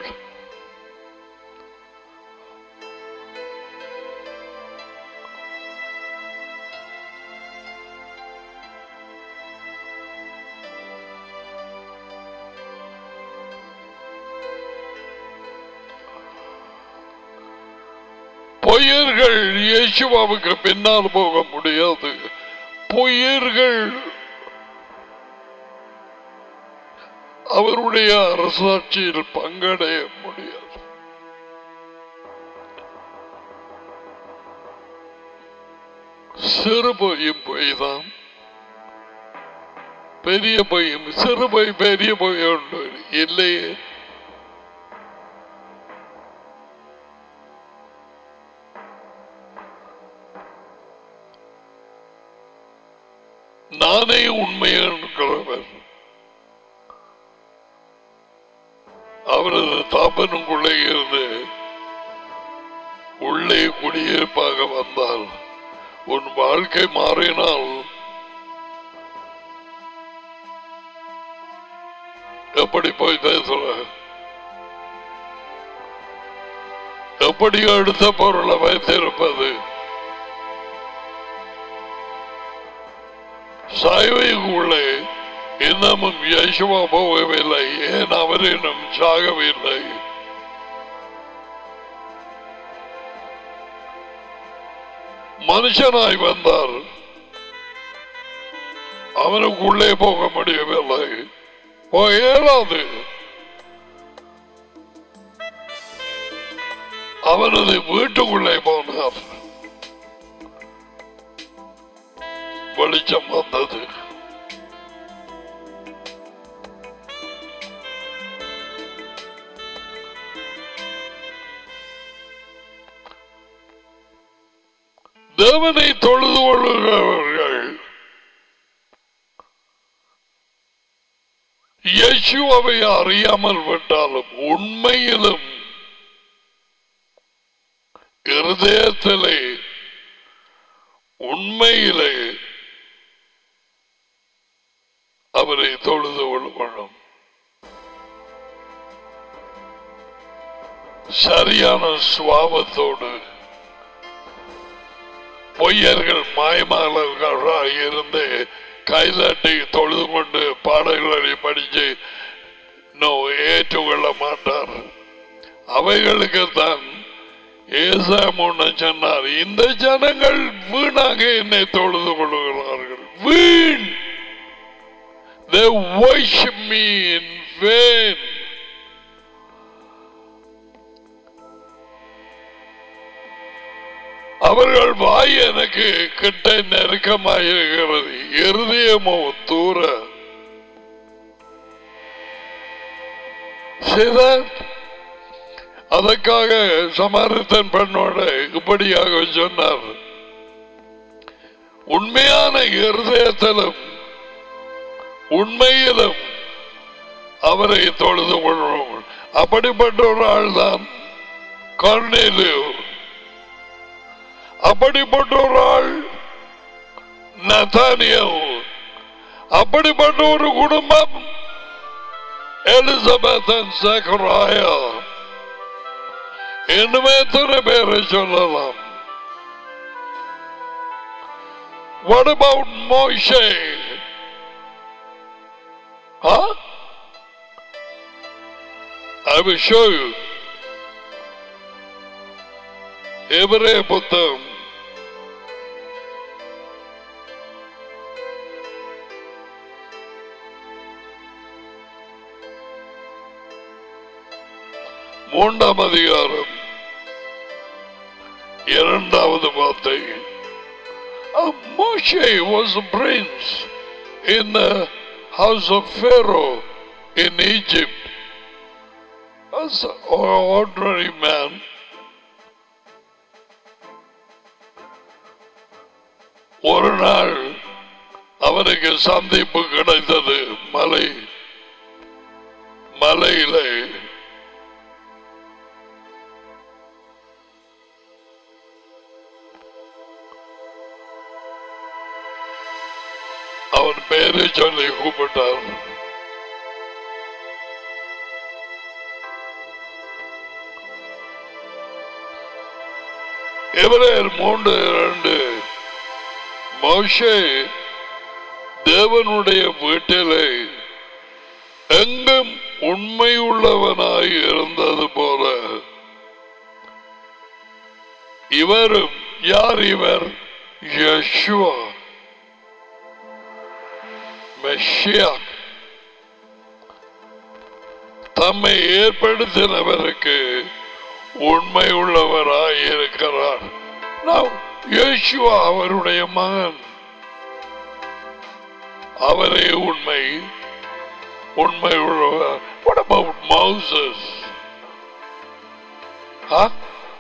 பொய்யர்கள் இயேசுவாவுக்கு பின்னால் போக முடியாது பொய்யர்கள் அவருடைய அரசாட்சியில் பங்கடைய முடியாது சிறு பொய்யும் பொய்தான் பெரிய பொய்யும் சிறு பொய் பெரிய பொய் உண்டு இல்லையே நானே உண்மையானவர் அவரது தாப்பனுக்குள்ளே இருந்து உள்ளே குடியிருப்பாக வந்தால் உன் வாழ்க்கை மாறினால் எப்படி போய் பேசுற எப்படி அடுத்த பொருளை வைத்திருப்பது சாய்வைக்குள்ளே இன்னமும் யேசுவா போகவில்லை ஏன் அவர் இன்னும் சாகவில்லை மனுஷனாய் வந்தார் அவனுக்குள்ளே போக முடியவில்லை போக இயலாது அவனது வீட்டுக்குள்ளே போனார் வெளிச்சம் வந்தது தேவனை தொழுது கொள்கிறவர்கள் இயேசுவை அறியாமல் விட்டாலும் உண்மையிலும் இருதயத்திலே உண்மையிலே அவரை தொழுது கொள்ளும் சரியான சுவாபத்தோடு பொய்யர்கள் மாயமாளர்களாக இருந்து கைதட்டி தொழுது கொண்டு பாடல்களை படிச்சு நோ ஏற்றுக்கொள்ள மாட்டார் அவைகளுக்கு தான் ஏசாமுன்னு சொன்னார் இந்த ஜனங்கள் வீணாக என்னை தொழுது கொள்கிறார்கள் வீண் they worship me in vain அவர்கள் வாய் எனக்கு கிட்ட நெருக்கமாயிருக்கிறது இருதயமோ தூர See that? அதற்காக சமாரித்தன் பெண்ணோட இப்படியாக சொன்னார் உண்மையான இருதயத்திலும் உண்மையிலும் அவரை தொழுது கொள்வோம் அப்படிப்பட்ட ஒரு ஆள் தான் கர்ணேலியோ அப்படிப்பட்ட ஒரு ஆள் நத்தானியோ அப்படிப்பட்ட ஒரு குடும்பம் எலிசபெத் சக்கராயா இன்னுமே எத்தனை பேரை சொல்லலாம் What about Moshe? Huh? I will show you. எபிரே புத்தகம் மூன்றாம் அதிகாரம் இரண்டாவது வார்த்தை Uh, Moshe was a prince in the house of Pharaoh in Egypt. As an ordinary man. ஒரு நாள் அவனுக்கு சந்திப்பு கிடைத்தது மலை மலையிலே அவன் பேரை சொல்லி கூப்பிட்டார் எவரேர் மூன்று இரண்டு மோஷே தேவனுடைய வீட்டிலே எங்கும் உண்மை உள்ளவனாய் இருந்தது போல இவரும் யார் இவர் யஷ்வா மெஷியா தம்மை ஏற்படுத்தினவருக்கு உண்மை உள்ளவராய் இருக்கிறார் நாம் யேசுவா அவருடைய மகன் அவரே உண்மை உண்மை உள்ளவர் What about Moses? Huh?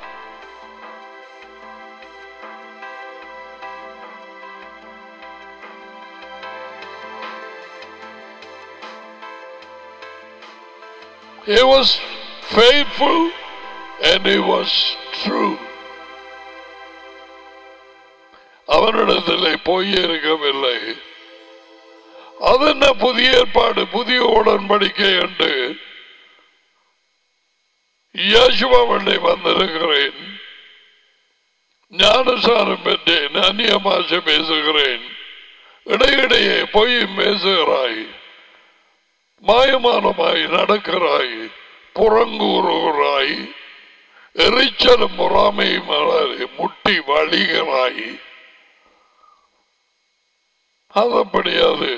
He was faithful and he was true. அவனிடத்திலே பொய் இருக்கவில்லை அது என்ன புதிய ஏற்பாடு புதிய உடன்படிக்கை என்று இயேசுவாவண்டை வந்திருக்கிறேன் ஞானசாரம் பெற்றேன் அந்நிய பாஷை பேசுகிறேன் இடையிடையே பொய் பேசுகிறாய் மாயமானமாய் நடக்கிறாய் புறங்கூறுகிறாய் எரிச்சலும் பொறாமையும் முட்டி வழிகிறாய் அதப்படியாது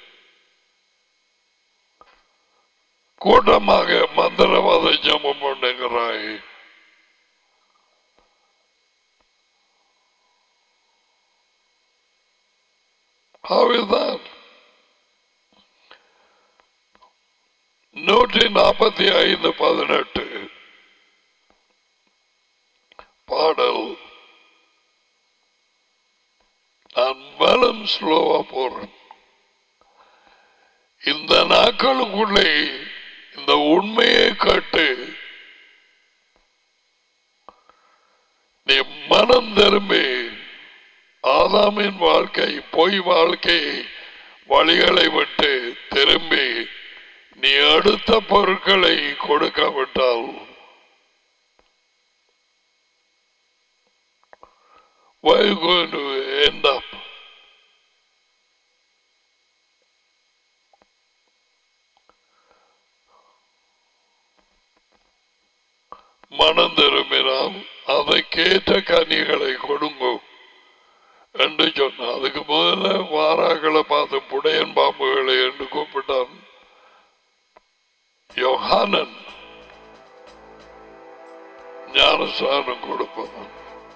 கூட்டமாக மந்திரவாத ஜபம் பண்ணுகிறாய் How is that? நூற்றி நாற்பத்தி ஐந்து பதினெட்டு பாடல் நான் பலம் ஸ்லோவா போறேன் இந்த நாட்களுக்குள்ளே இந்த உண்மையை கேட்டு நீ மனம் திரும்பி ஆதாமின் வாழ்க்கை பொய் வாழ்க்கை வழிகளை விட்டு திரும்பி நீ அடுத்த பொருட்களை கொடுக்காவிட்டால் why are you going to end up மனம் திரும்பினால் அதற்கேற்ற கனிகளை கொடுங்கோ என்று சொன்னான் அதுக்கு முதல்ல வாராக்களை பார்த்து புடையன் பாம்புகளை என்று கூப்பிட்டான் யோகானன் ஞானஸ்தானம் கொடுப்பான்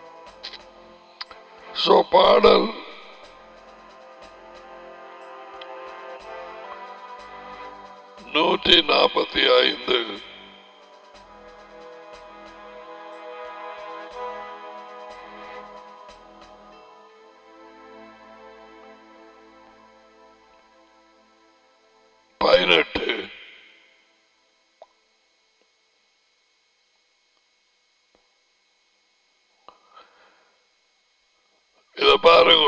சோ பாடல் நூற்றி நாற்பத்தி ஐந்து பதினெட்டு இத பாருங்க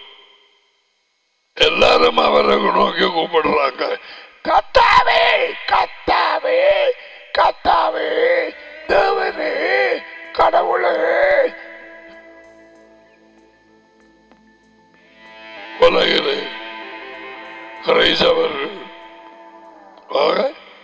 எல்லாரும் அவரை நோக்கி கூப்பிடுறாங்க கத்தாவே கத்தாவே கத்தாவே தேவனே கடவுளே உலகிலே கிரைசவர்கள் ஆக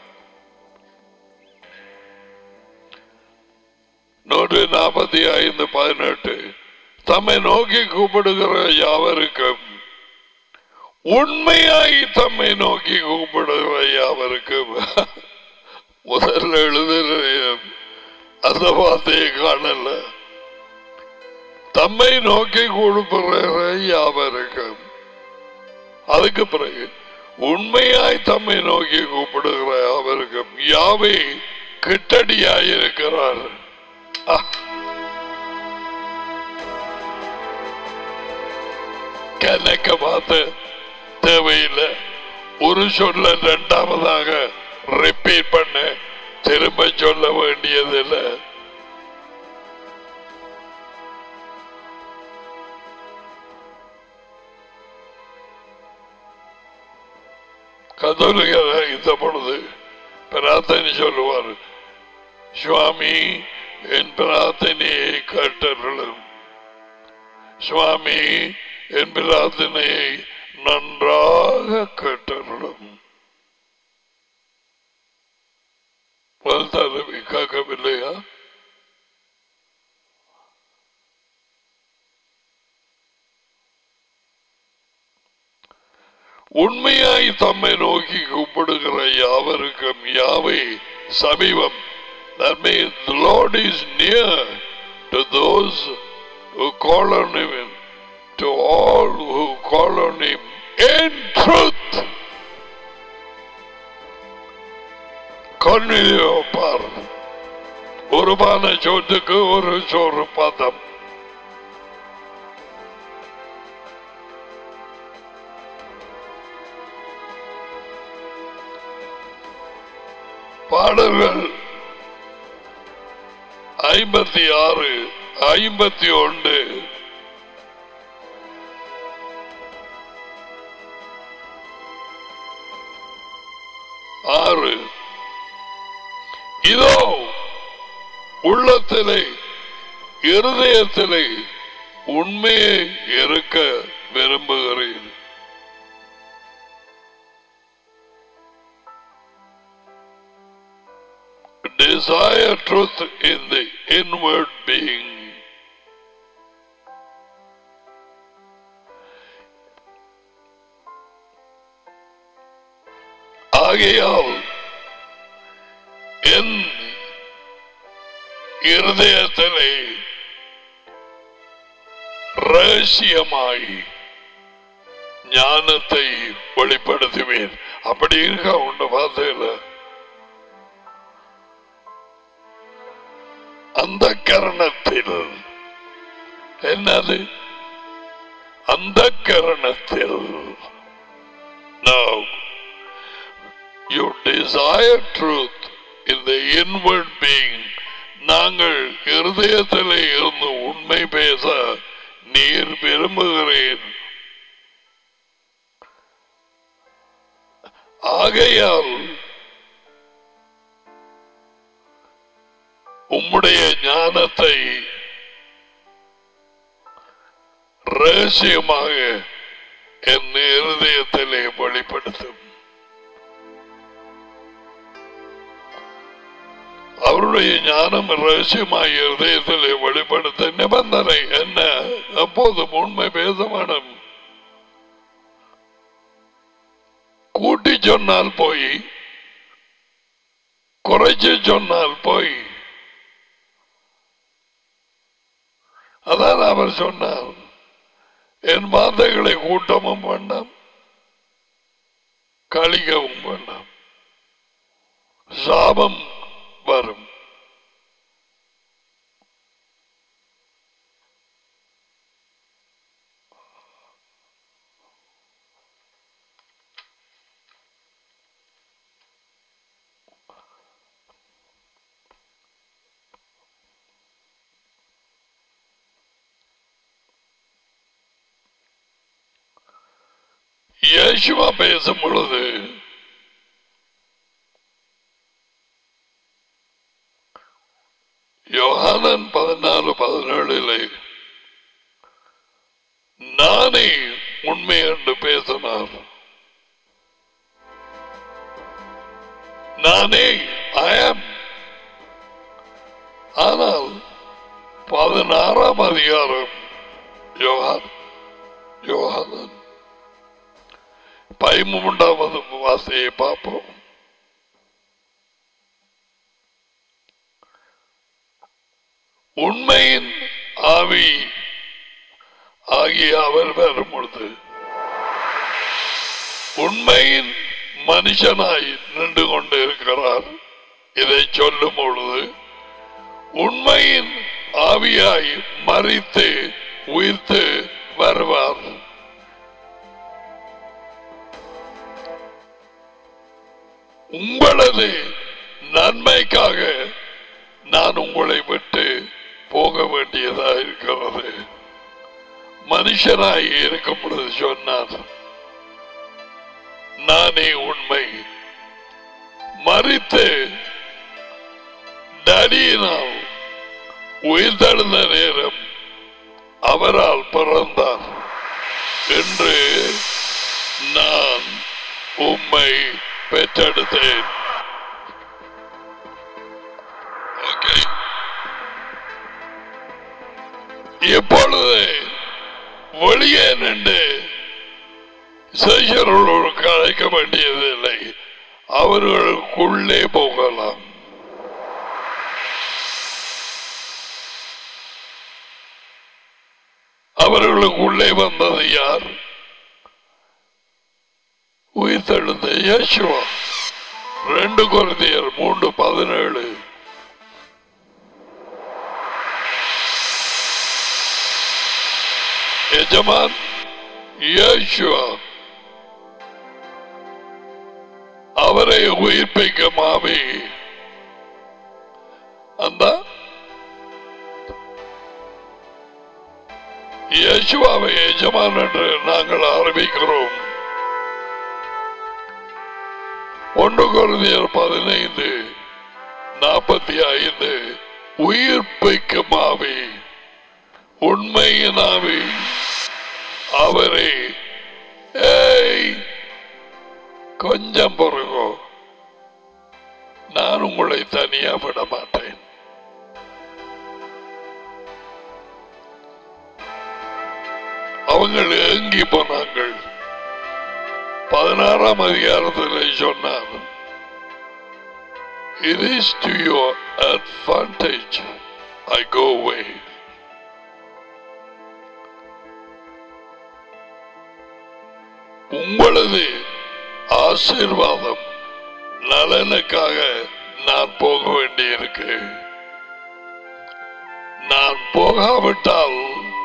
நூற்றி நாற்பத்தி ஐந்து பதினெட்டு தம்மை நோக்கி கூப்பிடுகிற யாவருக்கும் உண்மையாய் தம்மை நோக்கி கூப்பிடுகிற யாவருக்கும் முதல்ல எழுதுகிற அந்த வார்த்தையை காணல தம்மை நோக்கி கூப்பிடுகிற யாவருக்கும் அதுக்கு பிறகு உண்மையாய் தம்மை நோக்கி கூப்பிடுகிற அவருக்கும் யாவை கிட்டடியாய் இருக்கிறார் கணக்க பார்த்து தேவையில்லை ஒரு சொல்ல இரண்டாவதாக ரிப்பீட் பண்ண திரும்ப சொல்ல வேண்டியதில்லை கதோலிகர் இந்த பொழுது பிரார்த்தனை சொல்லுவார் சுவாமி என் பிரார்த்தனையை கேட்டருளும் சுவாமி என் பிரார்த்தனையை நன்றாக கேட்டருளும் தடவை கேட்கவில்லையா உண்மையாய் தம்மை நோக்கி கூப்பிடுகிற யாவருக்கும் யாவை சமீபம் That means the Lord is near to those who call on Him, to all who call on Him in truth. கண்ணியோ பார் ஒரு பானை சோத்துக்கு ஒரு சோறு பதம் பாடல்கள் ஐம்பத்தி ஆறு ஐம்பத்தி ஒன்று ஆறு இதோ உள்ளத்திலே இருதயத்திலே உண்மையை இருக்க விரும்புகிறேன் desire truth in the inward being. ஆகையால் என் இருதயத்திலே ரகசியமாய் ஞானத்தை வெளிப்படுத்துவேன் அப்படி இருக்கா உண்ட வார்த்தையில அந்த கரணத்தில் என்னது அந்த கரணத்தில் Now, you desire truth in the inward being. நாங்கள் இருதயத்திலே இருந்து உண்மை பேச நீர் விரும்புகிறேன் ஆகையால் உம்முடைய ஞானத்தை ரகசியமாக என் இருதயத்திலே வெளிப்படுத்தும் அவருடைய ஞானம் ரகசியமாக இருதயத்திலே வெளிப்படுத்த நிபந்தனை என்ன அப்போதும் உண்மை பேச வேணும் கூட்டி சொன்னால் போய் குறைச்சு சொன்னால் போய் அதான் அவர் சொன்னார் என் வார்த்தைகளை கூட்டமும் வேண்டாம் கழிக்கவும் வேண்டாம் சாபம் வரும் இயேசுவா பேசும் பொழுது யோகானன் பதினாலு பதினேழிலே நானே உண்மை என்று பேசினார் நானே ஐயம் ஆனால் பதினாறாம் அதிகாரம் யோகான் யோகானன் பதிமூன்றாவது வாசையை பார்ப்போம் உண்மையின் ஆவி ஆகிய அவர் வரும் பொழுது உண்மையின் மனுஷனாய் நின்று கொண்டு இருக்கிறார் இதை சொல்லும் பொழுது உண்மையின் ஆவியாய் மறித்து உயிர்த்து வருவார் உங்களது நன்மைக்காக நான் உங்களை விட்டு போக வேண்டியதா இருக்கிறது மனுஷனாய் இருக்கும் பொழுது சொன்னார் நானே உண்மை மறித்து டடியினால் உயிர்த்தெழுந்த நேரம் அவரால் பிறந்தார் என்று நான் உம்மை பெற்றெடுத்தேன் ஓகே இப்பொழுது வெளியே நின்று சேஷர்களோடு அழைக்க வேண்டியதில்லை அவர்களுக்குள்ளே போகலாம் அவர்களுக்குள்ளே வந்தது யார் உயிர்த்தெழுந்த இயேசுவா ரெண்டு குழந்தையர் மூன்று பதினேழு எஜமான் இயேசுவா அவரை உயிர்ப்பிக்கும் ஆவி அந்த இயேசுவாவை எஜமான் என்று நாங்கள் ஆரம்பிக்கிறோம் ஒன்று குழந்தையர் பதினைந்து நாற்பத்தி ஐந்து உயிர்ப்பிக்கும் ஆவி உண்மையின் ஆவி அவரை ஏய் கொஞ்சம் பிறகோ நான் உங்களை தனியா விட மாட்டேன் அவங்கள் ஏங்கி போனாங்கள் பதினாறாம் அதிகாரத்தில் சொன்னார் It is to your advantage I go away. உங்களது ஆசீர்வாதம் நலனுக்காக நான் போக வேண்டியிருக்கு நான் போகாவிட்டால்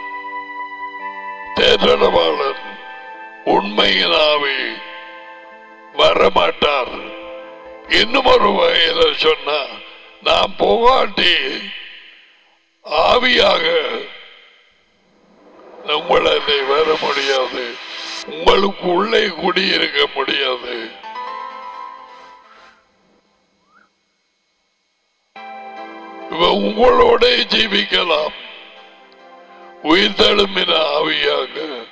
தேர்தலவாளன் உண்மையினாவே வரமாட்டார் இன்னும் ஒரு வகையில சொன்னா நான் போகாட்டி ஆவியாக உங்களை வர முடியாது உங்களுக்கு உள்ளே குடியிருக்க முடியாது இவ உங்களோட ஜீவிக்கலாம் உயிர் தழும்பின ஆவியாக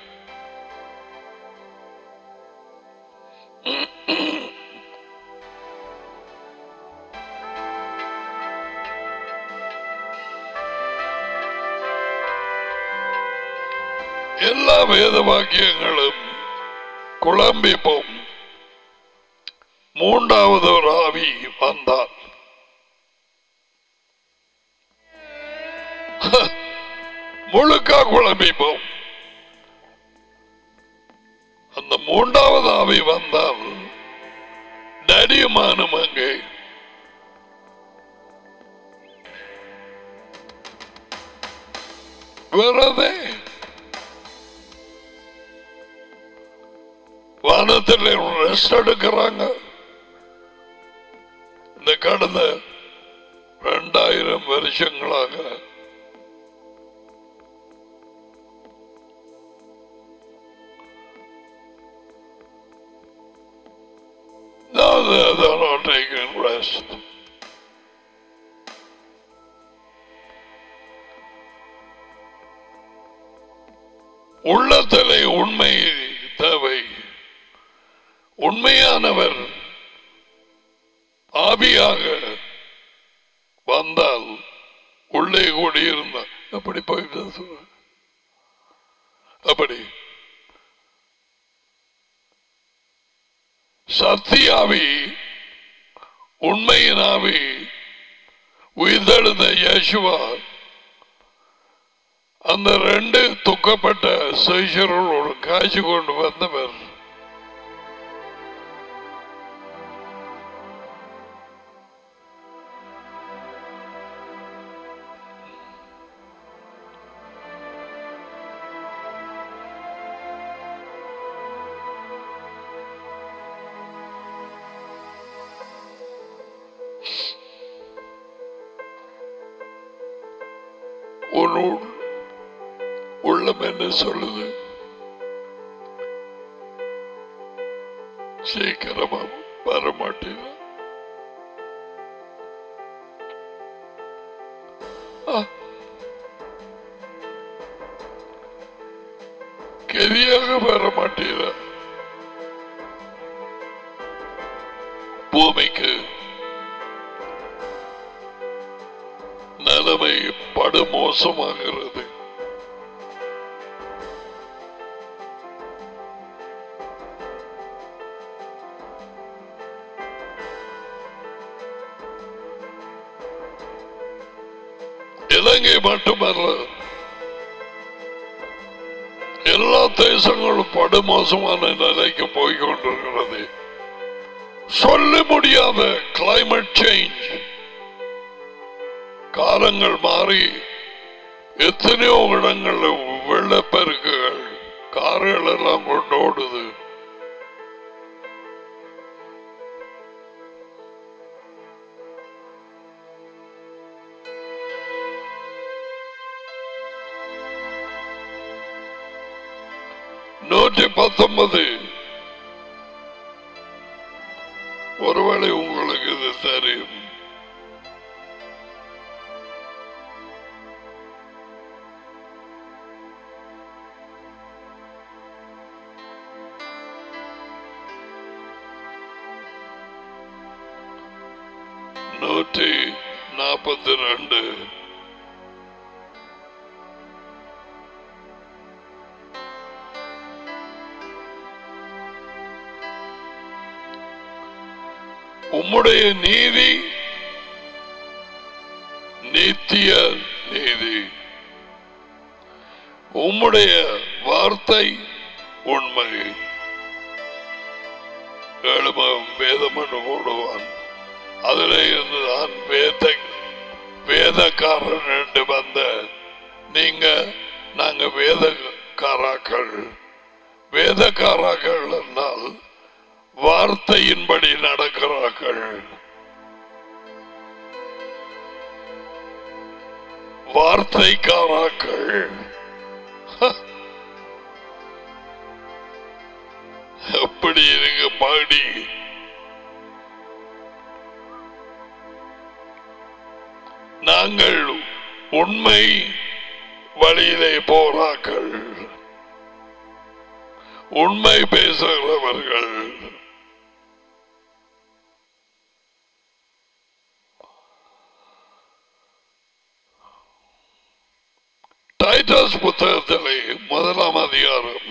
எல்லா வேத வாக்கியங்களும் குழம்பிப்போம் மூன்றாவது ஒரு ஆவி வந்தார் முழுக்கா குழம்பிப்போம் அந்த மூன்றாவது ஆவி வந்தால் நடியமானம் அங்கே வரதே வானத்தில் ரெஸ்ட் எடுக்கிறாங்க இந்த கடந்த ரெண்டாயிரம் வருஷங்களாக No, they're, they're not taking rest. உள்ளத்திலே உண்மை தேவை உண்மையானவர் ஆவியாக வந்தால் உள்ளே கூடியிருந்தார் அப்படி போய் பேசுவார் அப்படி சத்தியாவி உண்மையின் ஆவி உயிர்த்தெழுந்த யேசுவா அந்த ரெண்டு துக்கப்பட்ட சைஷர்களோடு காய்ச்சி கொண்டு வந்தவர் உன் உள்- உள்ளம் என்ன சொல்லுது சீக்கிரமா வர மாட்டேன் கெதியாக வர மாட்டேன் பூமிக்கு நிலைமை படுமோசமாகிறது இலங்கை மட்டுமல்ல எல்லா தேசங்களும் படுமோசமான நிலைக்கு போய் கொண்டிருக்கிறது சொல்ல முடியாத கிளைமேட் சேஞ்ச் காலங்கள் மாறி எத்தனையோ இடங்கள்ல வெள்ளப்பெருக்குகள் கார்கள் எல்லாம் கொண்டு ஓடுது நூற்றி பத்தொன்பது ஒருவேளை உங்களுக்கு இது தெரியும் நூற்றி நாற்பத்தி ரெண்டு உம்முடைய நீதி நித்திய நீதி உம்முடைய வார்த்தை உண்மை ஏழு ம- வேதம் என்று போடுவான் அதில் இருந்துதான் வேத வேதக்காரன் என்று வந்த நீங்க நாங்க வேதக்காராக்கள் வேதக்காராக்கள் என்றால் வார்த்தையின்படி நடக்கிறார்கள் வார்த்தைக்காராக்கள் எப்படி இருக்கு பாடி நாங்கள் உண்மை வழியிலே போறாக்கள் உண்மை பேசுகிறவர்கள் டைட்டஸ் புத்தகத்திலே முதலாம் அதிகாரம்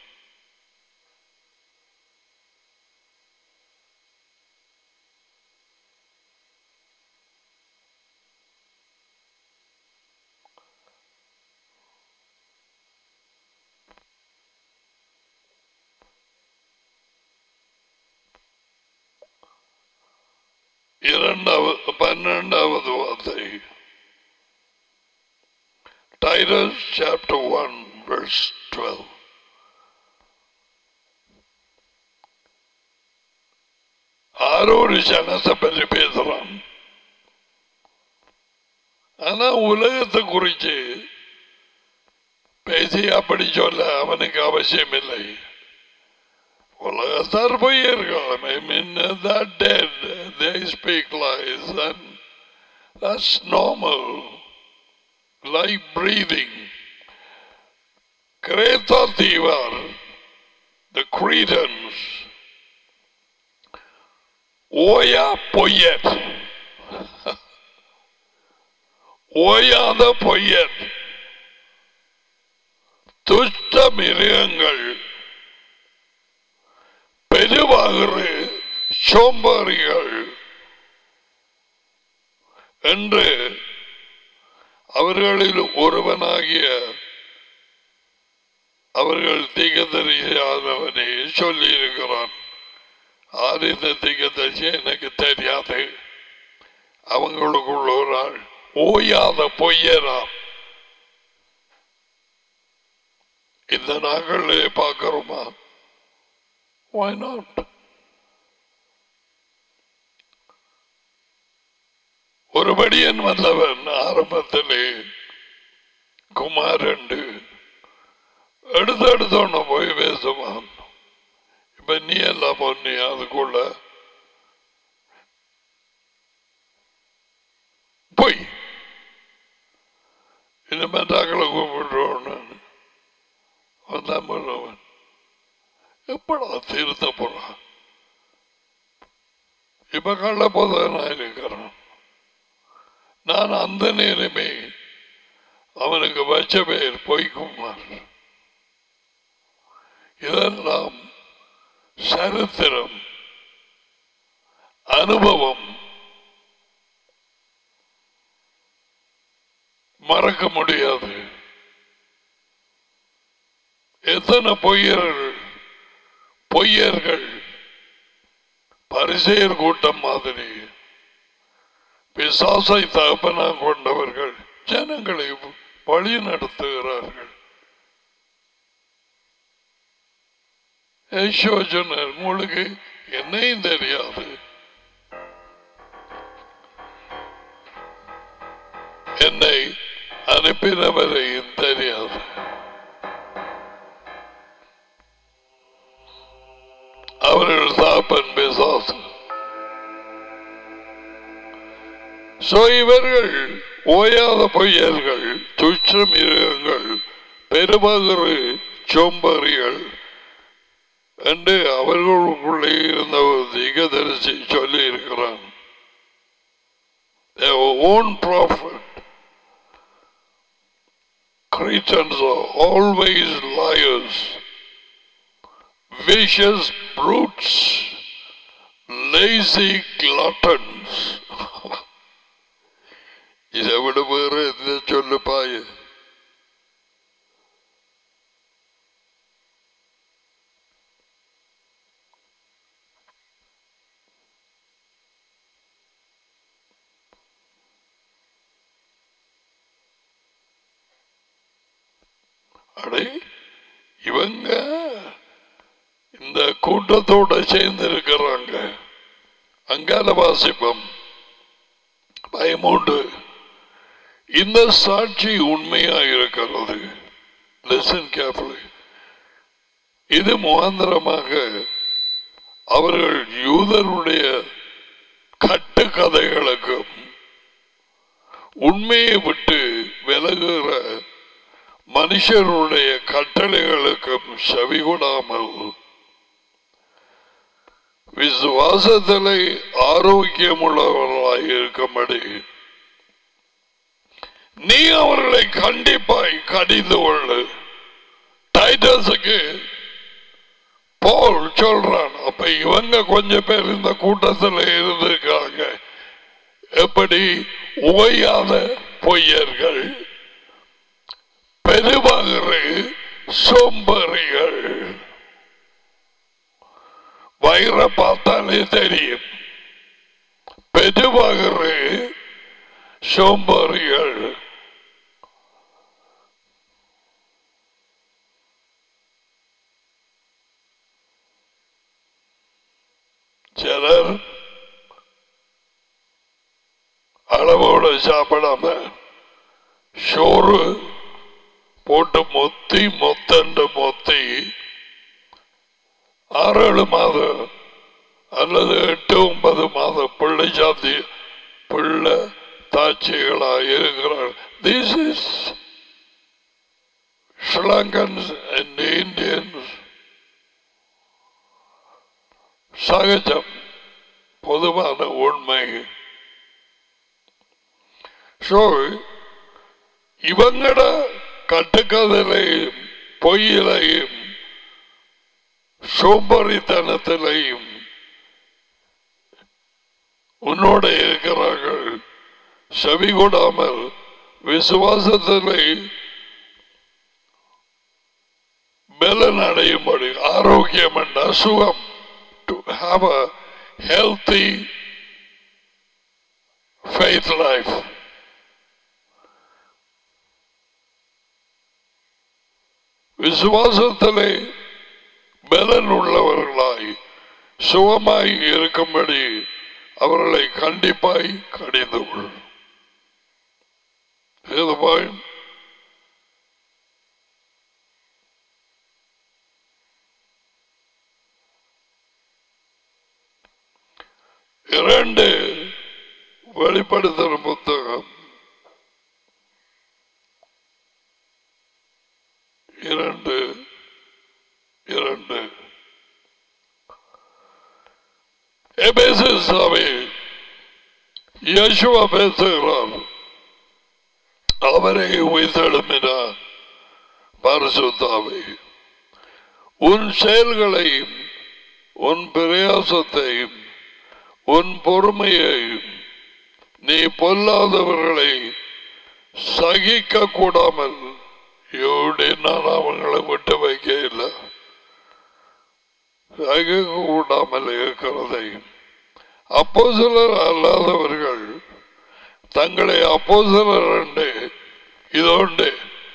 இரண்டாவது பன்னெண்டாவது வார்த்தை Titus chapter 1 verse 12 ஆரோரு ஜனத்தை பற்றி பேசுறான் ஆனா உலகத்தை குறிச்சு பேசி அப்படி சொல்ல அவனுக்கு அவசியம் இல்லை உலகத்தார் பொய்யர்கள் I mean, they're dead. They speak lies and that's normal. Like breathing. Kreta Tivar, the Cretans, ஓயா பொய்யர் ஓயாத பொய்யர் துஷ்ட மிருகங்கள் பெருவாகிற சோம்பேறிகள் என்று அவர்களில் ஒருவனாகிய அவர்கள் திகதரியாதவனே சொல்லி இருக்கிறான் ஆதித்த திகதரிசி எனக்கு தெரியாது அவங்களுக்குள்ள ஒரு ஆள் ஓயாத பொய்யராம் இந்த நாங்களே பார்க்கிறோமா Why not? ஒருபடியன் வல்லவன் ஆரம்பத்திலே குமாரண்டு எடுத்து எடுத்தோன்னு போய் பேசுவான் இப்ப நீ எல்லாம் பொண்ணி அதுக்குள்ள போய் இந்த மெட்டாக்களை கூப்பிடுறோன்னு வந்தான் பண்ணுவன் எப்படா திருத்த போறான் இப்ப கள்ள போதான் இருக்கிறான் நான் அந்த நேரமே அவனுக்கு வச்ச பெயர் பொய்க்குமார் இதெல்லாம் சரித்திரம் அனுபவம் மறக்க முடியாது எத்தனை பொய்யர்கள் பொய்யர்கள் பரிசெயர் கூட்டம் மாதிரி பிசாசை தகப்பனா கொண்டவர்கள் ஜனங்களை வழி நடத்துகிறார்கள் யேசுவ சொன்னார் உங்களுக்கு என்னையும் தெரியாது என்னை அனுப்பினவரையும் தெரியாது அவர்கள் தாப்பன் பிசாசு சோ இவர்கள் ஓயாத பொய்யர்கள் துச்ச மிருகங்கள் பெருமகரு சோம்பறிகள் என்று அவர்களுக்குள்ளே இருந்த ஒரு திகதரிசி சொல்லி இருக்கிறான் own prophet Cretans are always liars vicious brutes lazy gluttons இதை விட வேற எந்த சொல்லு பாய அடே இவங்க இந்த கூட்டத்தோட சேர்ந்து இருக்கிறாங்க அங்கால வாசிப்பம் பயமுண்டு இந்த சாட்சி உண்மையா இருக்கிறது லிசன் கேர்ஃபுல்லி இது முகாந்திரமாக அவர்கள் யூதருடைய கட்டுக்கதைகளுக்கும் உண்மையை விட்டு விலகுகிற மனுஷருடைய கட்டளைகளுக்கும் செவிகொடாமல் விசுவாசத்திலே ஆரோக்கியமுள்ளவர்களாய் இருக்கும்படி நீ அவர்களை கண்டிப்பாய் கடிந்து கொள்ளு டைட்டஸுக்கு போல் சொல்றான் அப்ப இவங்க கொஞ்சம் பேர் இந்த கூட்டத்தில் இருந்திருக்காங்க எப்படி ஓயாத பொய்யர்கள் பெருமகரு சோம்பறிகள் வயிற பார்த்தாலே தெரியும் பெருமகரு சோம்பறிகள் சிலர் அளவோடு சாப்பிடாம சோறு போட்டு மொத்தி மொத்தண்டு மொத்தி ஆறு ஏழு மாதம் அல்லது எட்டு ஒன்பது மாதம் பிள்ளை சாத்தி பிள்ளை தாட்சிகளா இருக்கிறார் this is Sri Lankans and Indians சகஜம் பொதுவான உண்மை ஸோ இவங்கட கட்டுக்கதலையும் பொய்யிலையும் சோம்பரித்தனத்திலையும் உன்னோட இருக்கிறார்கள் செவி கொடாமல் விசுவாசத்திலே பலன் அடையும்படி ஆரோக்கியம் என்ற சுகம் to have a healthy faith life. விசுவாசத்திலே பலன் உள்ளவர்களாய் சுகமாய் இருக்கும்படி அவர்களை கண்டிப்பாய் கடிந்து கொள் ஏதுபாய் இரண்டு வெளிப்படுத்துற புத்தகம் இரண்டு இரண்டு எபேசு சபை யேசுவா பேசுகிறார் அவரை உயிர்த்தெழுமினார் பரிசுத்தாவை உன் செயல்களையும் உன் பிரயாசத்தையும் உன் பொறுமையையும் நீ பொல்லாதவர்களை சகிக்க கூடாமல் இவருடைய நான் அவங்களை விட்டு வைக்க இல்லை சகிக்க கூடாமல் இருக்கிறதையும் அப்போ சிலர் அல்லாதவர்கள் தங்களை அப்போ சிலர் உண்டு இதோண்டு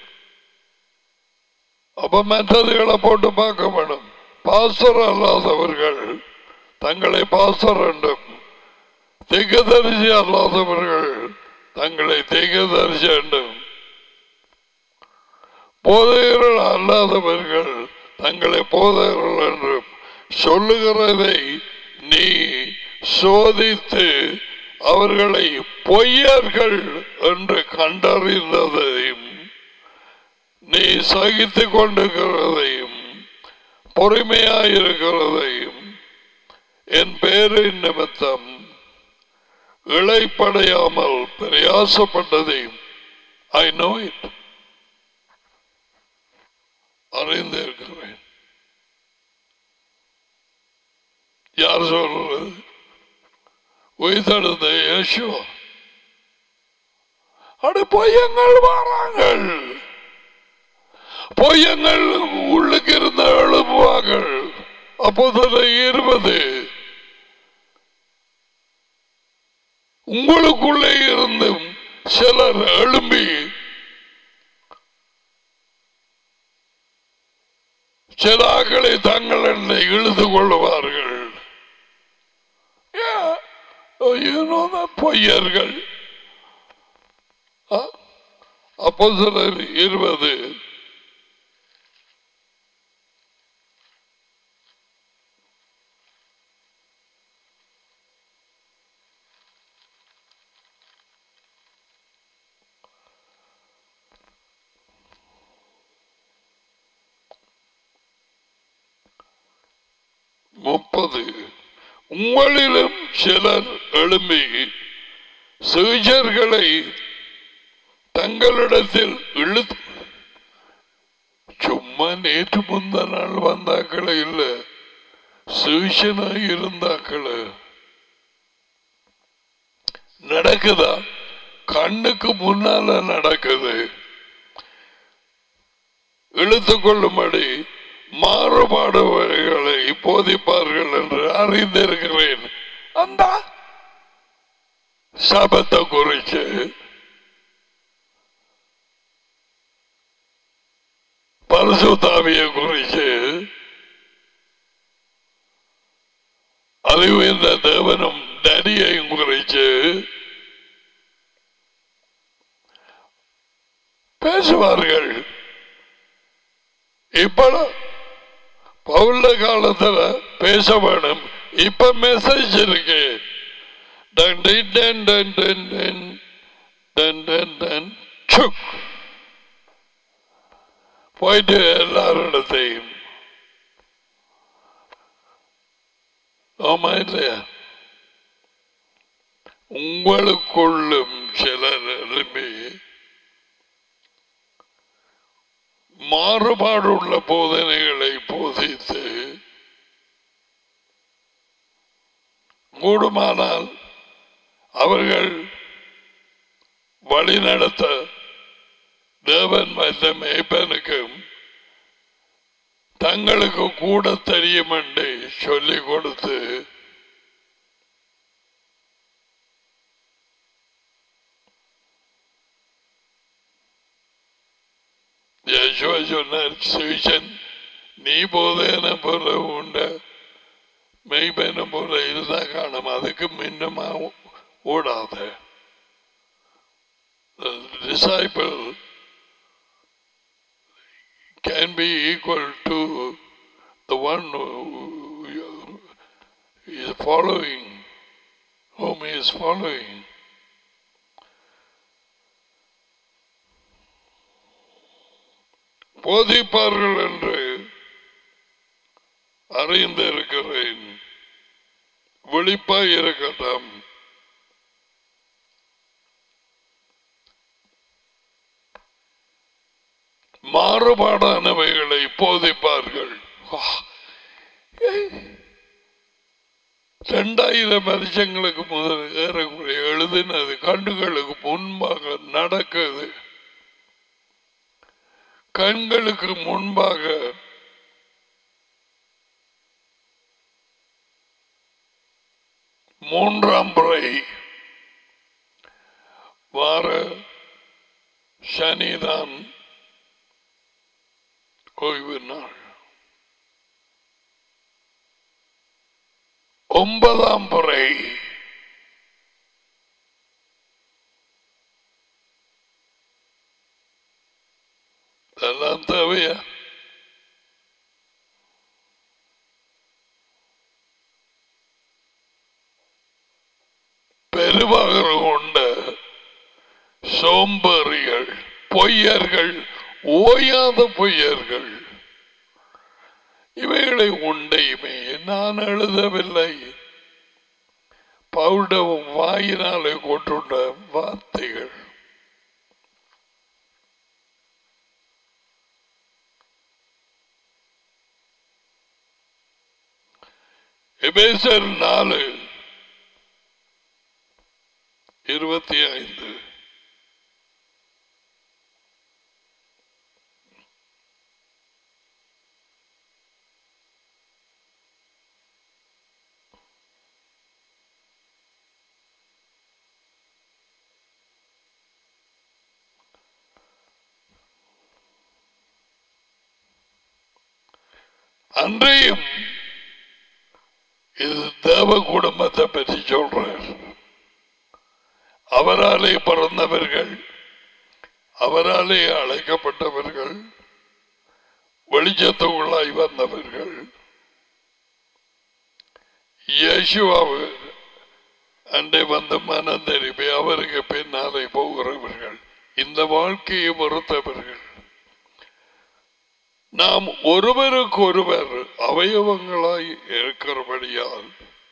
அப்ப மற்றதுகளை போட்டு பார்க்க வேணும் பாஸ்டர் அல்லாதவர்கள் தங்களை பாஸ்டர் என்றும் திகதரிசி அல்லாதவர்கள் தங்களை திகதரிசி என்றும் போதையர்கள் அல்லாதவர்கள் தங்களை போதையர்கள் என்றும் சொல்லுகிறதை நீ சோதித்து அவர்களை பொய்யர்கள் என்று கண்டறிந்ததையும் நீ சகித்துக் கொண்டிருக்கிறதையும் பொறுமையாயிருக்கிறதையும் என் பேரின் நிமித்தம் இழைப்படையாமல் பிரயாசப்பட்டதையும் ஐ நோ இட் அறிந்திருக்கிறேன் யார் சொல்றது உயிர்த்தெழுந்த யேசுவா அடு பொய்யங்கள் வாராங்கள் பொய்யங்கள் உள்ளுக்கு இருந்த எழுப்புவார்கள் அப்போது இருபது உங்களுக்குள்ளே இருந்தும் சிலர் எழும்பி சில ஆக்களை தங்களிடம் இழுத்து கொள்ளுவார்கள் Yeah. Oh, you know that பொய்யர்கள் அப்போ சிலர் இருபது முப்பது உங்களிலும் சிலர் எழும்பி சீஜர்களை தங்களிடத்தில் இழுத்து சும்மா நேற்று முந்த நாள் வந்தாக்கள இல்ல சீஷனாய் இருந்தாக்கள நடக்குதா கண்ணுக்கு முன்னால நடக்குது இழுத்து கொள்ளும்படி மாறுபாடுகளை போதிப்பார்கள் என்று அறிந்திருக்கிறேன் அந்த சபத்தை குறிச்சு பரிசுத்தாவிய குறிச்சு அறிவு என்ற தேவனும் டடியையும் குறிச்சு பேசுவார்கள் இப்ப பவுல காலத்துல பேச வேணும் இப்ப மெசேஜ் இருக்கு டன் டன் டன் டன் டன் டன் டன் டன் டன் சுக். போயிட்டு எல்லாரிடத்தையும் ஆமா இல்லையா உங்களுக்குள்ளும் சிலர் எழுப்பி மாறுபாடுள்ள போதனைகளை போதித்து கூடுமானால் அவர்கள் வழிநடத்த தேவன் மற்ற மேய்ப்பனுக்கும் தங்களுக்கு கூட தெரியும் என்று சொல்லிக் கொடுத்து யசோவா சொன்னார் சுவிசன் நீ போதேன போல உண்ட மெய்பென போல இருந்தா காணும் அதுக்கு மின்னமா ஓடாத The disciple can be equal to the one who is following, whom he is following. போதிப்பார்கள் என்று அறிந்திருக்கிறேன் விழிப்பாய் இருக்கட்டும் மாறுபாடானவைகளை போதிப்பார்கள் வா. ரெண்டாயிரம் வருஷங்களுக்கு முதல் ஏறக்குறைய எழுதினது கண்டுகளுக்கு முன்பாக நடக்குது கண்களுக்கு முன்பாக மூன்றாம் முறை வார சனிதான் ஓய்வு நாள் ஒன்பதாம் முறை இதெல்லாம் தேவையா பெருவாக கொண்ட சோம்பேறிகள் பொய்யர்கள் ஓயாத பொய்யர்கள் இவைகளை உண்டையுமே நான் எழுதவில்லை பவுட வாயினாலே கொண்டுள்ள வார்த்தைகள் எபேசர் நாலு இருபத்தி ஐந்து அன்றையும் இது தேவ குடும்பத்தை பற்றி சொல்றார் அவராலே பிறந்தவர்கள் அவராலே அழைக்கப்பட்டவர்கள் வெளிச்சத்துக்குள்ளாய் வந்தவர்கள் இயேசுவாவு அண்டை வந்து மனம் திரும்பி அவருக்கு பின்னாலே போகிறவர்கள் இந்த வாழ்க்கையை பொறுத்தவர்கள் நாம் ஒருவருக்கு ஒருவர் அவயவங்களாய் இருக்கிறபடியால்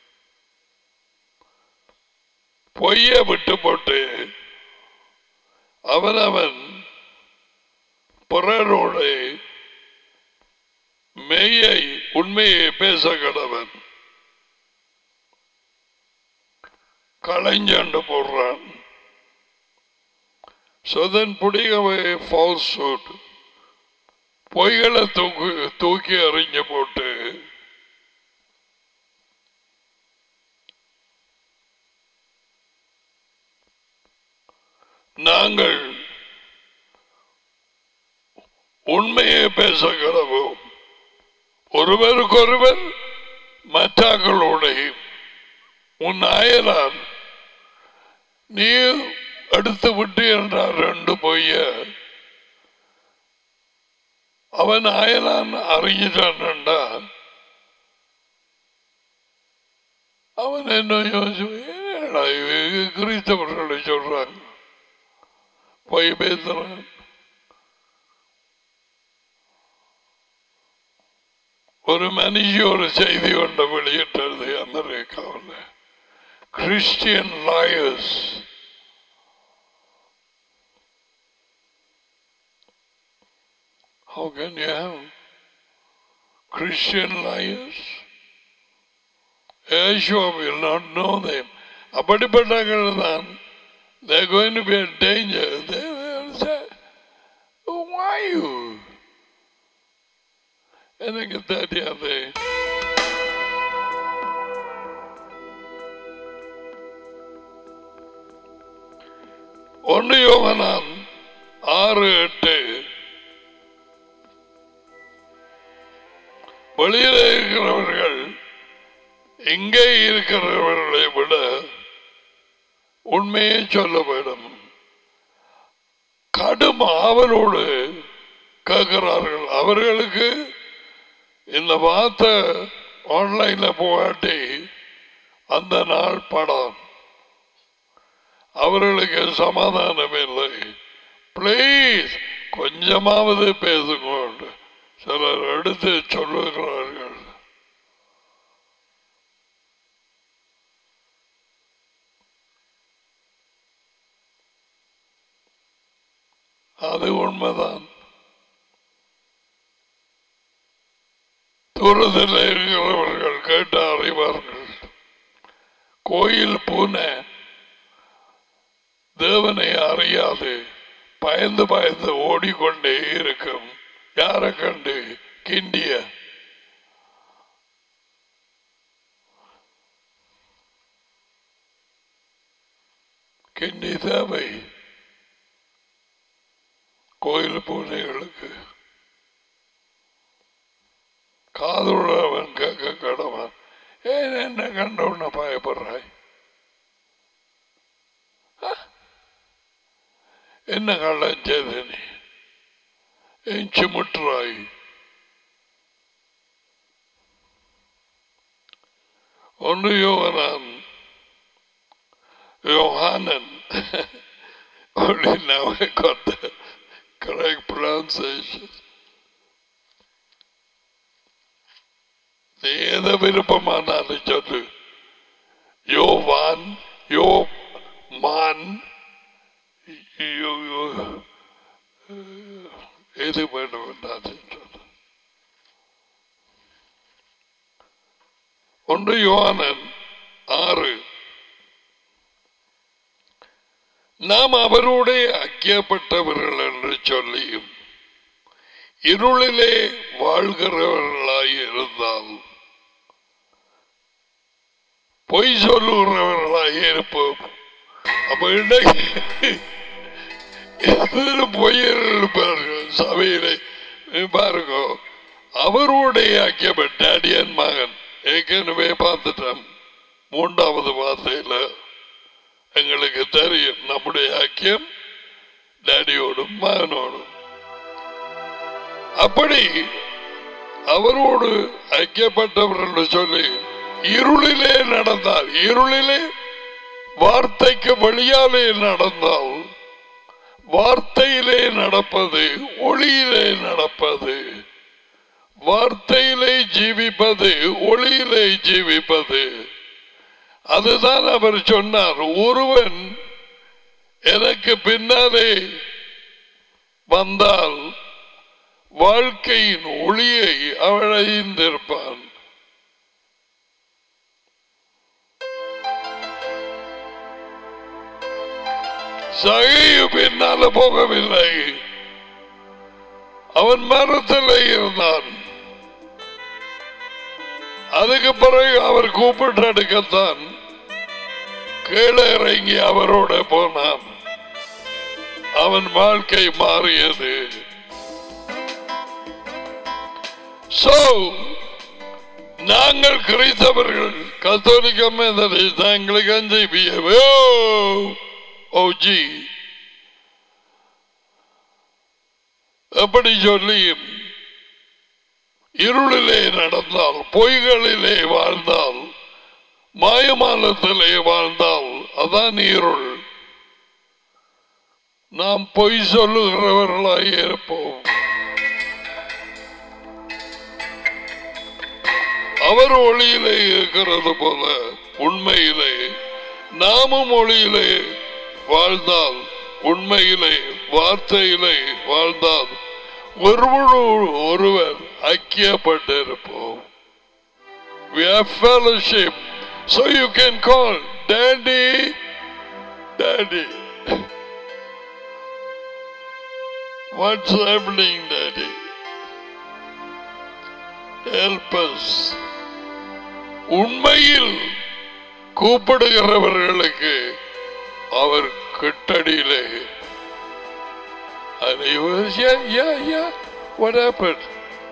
பொய்ய விட்டு போட்டு அவனவன் பிறரோடு மெய்யை உண்மையை பேச கடவன் களைஞ்சண்டு போடுறான் So then putting away falsehood, பொய்களை தூக்கி தூக்கி எறிஞ்சு போட்டு நாங்கள் உண்மையை பேசுகிறோம் ஒருவருக்கொருவர் மற்றாக்களோடையும் உன் அயலான் நீ எடுத்து விட்டு என்றார் ரெண்டு பொய்ய அவன் அயலான் அறிஞ்சிட்டான்டா அவன் என்ன யோசிச்சு "ஏடா இவங்க கிறிஸ்தவர்களை சொல்றாங்க பொய் பேசுறான் ஒரு மனுஷி ஒரு செய்தி கொண்ட வெளியிட்டது அமெரிக்காவில் Christian lawyers How can you have Christian liars? Yeshua will not know them. அப்படிப்பட்டவர்கள் தான் they're going to be a danger. They will say, why you? எனக்கு தெரியாது ஒன்று யோகனான் ஆறு எட்டு வெளியில இருக்கிறவர்கள் இங்கே இருக்கிறவர்களை விட உண்மையை சொல்ல வேண்டும் கடும் ஆவலோடு கேட்கிறார்கள் அவர்களுக்கு இந்த வார்த்தை ஆன்லைன்ல போகாட்டி அந்த நாள் படம் அவர்களுக்கு சமாதானம் இல்லை பிளீஸ் கொஞ்சமாவது பேசுங்க சிலர் எடுத்து சொல்லுகிறார்கள் அது உண்மைதான் தூரத்தில் இருக்கிறவர்கள் கேட்டு அறிவார்கள் கோயில் பூனை தேவனை அறியாது பயந்து பயந்து ஓடிக்கொண்டே இருக்கும் யாரை கண்டு கிண்டிய கிண்டி தேவை கோயில் பூனைகளுக்கு காதுள்ளவன் கேட்க கடவன் ஏன் என்ன கண்ட உன்னை பயப்படுறாய் ஆ? என்ன கள்ளம் செய்த நீ ஏன் சிமுட்டுறாய் ஒன்று யோகனான் யோகானன் only now I got the correct pronunciation. நீ எதை விருப்பமானாலும் சொல்லு யோவான் யோ மான் யோ யோ எது வேண்டும் என்றாலும் சொல்லு ஒன்று யோவானன் ஆறு நாம் அவரோட ஐக்கியப்பட்டவர்கள் என்று சொல்லியும் இருளிலே வாழ்கிறவர்களாய் இருந்தால் பொய் சொல்லுகிறவர்களாய் இருப்போம் அப்ப இன்னைக்கு எத்தனை பொய்யர்கள் இருப்பார்கள் சபையிலே நீ பாருங்க அவருடைய ஐக்கியம் டேடியன் மகன் ஏற்கனவே பார்த்துட்டோம் மூன்றாவது வார்த்தையில எங்களுக்கு தெரியும் நம்முடைய ஐக்கியம் டேடியோடும் மகனோடும் அப்படி அவரோடு ஐக்கியப்பட்டவர்கள் சொல்லி இருளிலே நடந்தால் இருளிலே வார்த்தைக்கு வழியாலே நடந்தால் வார்த்தையிலே நடப்பது ஒளியிலே நடப்பது வார்த்தையிலே ஜீவிப்பது ஒளியிலே ஜீவிப்பது அதுதான் அவர் சொன்னார் ஒருவன் எனக்கு பின்னாலே வந்தால் வாழ்க்கையின் ஒளியை அவள் அறிந்திருப்பான் சகையு பின்னால போகவில்லை அவன் மரத்தில் இருந்தான் அதுக்கு பிறகு அவர் கூப்பிட்டு எடுக்கத்தான் கீழே இறங்கி அவரோட போனான் அவன் வாழ்க்கை மாறியது சோ நாங்கள் கிறிஸ்தவர்கள் கத்தோலிக்க மெத்தடிஸ்ட் ஆங்கிலிக்கன் ஜிபிஏ ஓஜி எப்படி சொல்லி இருளிலே நடந்தால் பொய்களிலே வாழ்ந்தால் மாயமானத்திலே வாழ்ந்தால் அதான் இருள் நாம் பொய் சொல்லுகிறவர்களாய் இருப்போம் அவர் ஒளியிலே இருக்கிறது போல உண்மையிலே நாமும் ஒளியிலே வாழ்ந்தால் உண்மையிலே வார்த்தையிலே வாழ்ந்தால் ஒருவரோடு ஒருவர் ஐக்கியப்பட்டிருப்போம் We have fellowship. So you can call Daddy, Daddy. What's happening, Daddy? Help us. உண்மையில் கூப்பிடுகிறவர்களுக்கு அவர் கிட்டடியிலே And he was, yeah, yeah, yeah. What happened?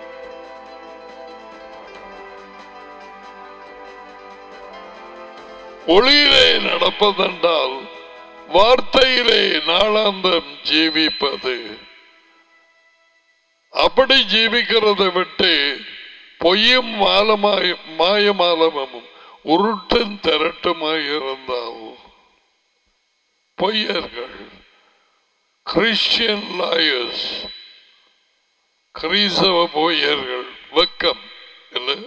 ஒளியிலே நடப்பதென்றால் வார்த்தையிலே நாளாந்தம் ஜீவிப்பது அப்படி ஜீவிக்கிறதை விட்டு பொய்யும் மாலமாய் மாயமாலமும் உருட்டும் திரட்டுமாய் இருந்தால் பொய்யர்கள் கிறிஸ்டியன் லாயர்ஸ் கிறிஸ்தவ பொய்யர்கள் வெக்கம் இல்லை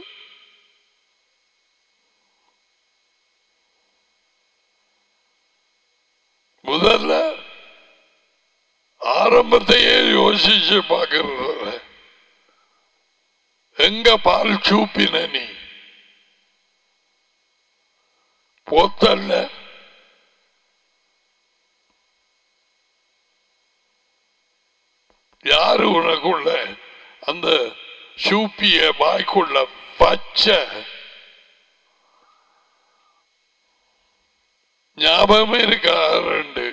முதல்ல ஆரம்பத்தையே யோசிச்சு பார்க்கறது எங்க பால் சூப்பின நீ போத்தல்ல யாரு உனக்குள்ள அந்த சூப்பிய வாய்க்குள்ள பச்சை ஞாபகம் இருக்கா ரெண்டு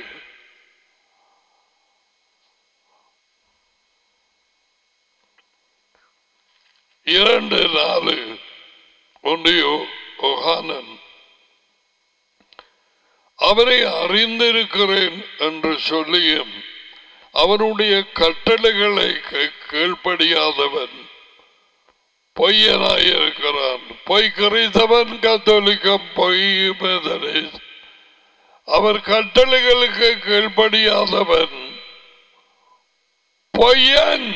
இரண்டு நாலு ஒன்றையோ ஒஹானன் அவரை அறிந்திருக்கிறேன் என்று சொல்லியும் அவருடைய கட்டளைகளை கே- கீழ்ப்படியாதவன் பொய்யனாயிருக்கிறான் பொய் கரைத்தவன் கத்தோலிக்கம் பொய் மெதடிஸ்ட். அவர் கட்டளைகளுக்கு கீழ்ப்படியாதவன் பொய்யன்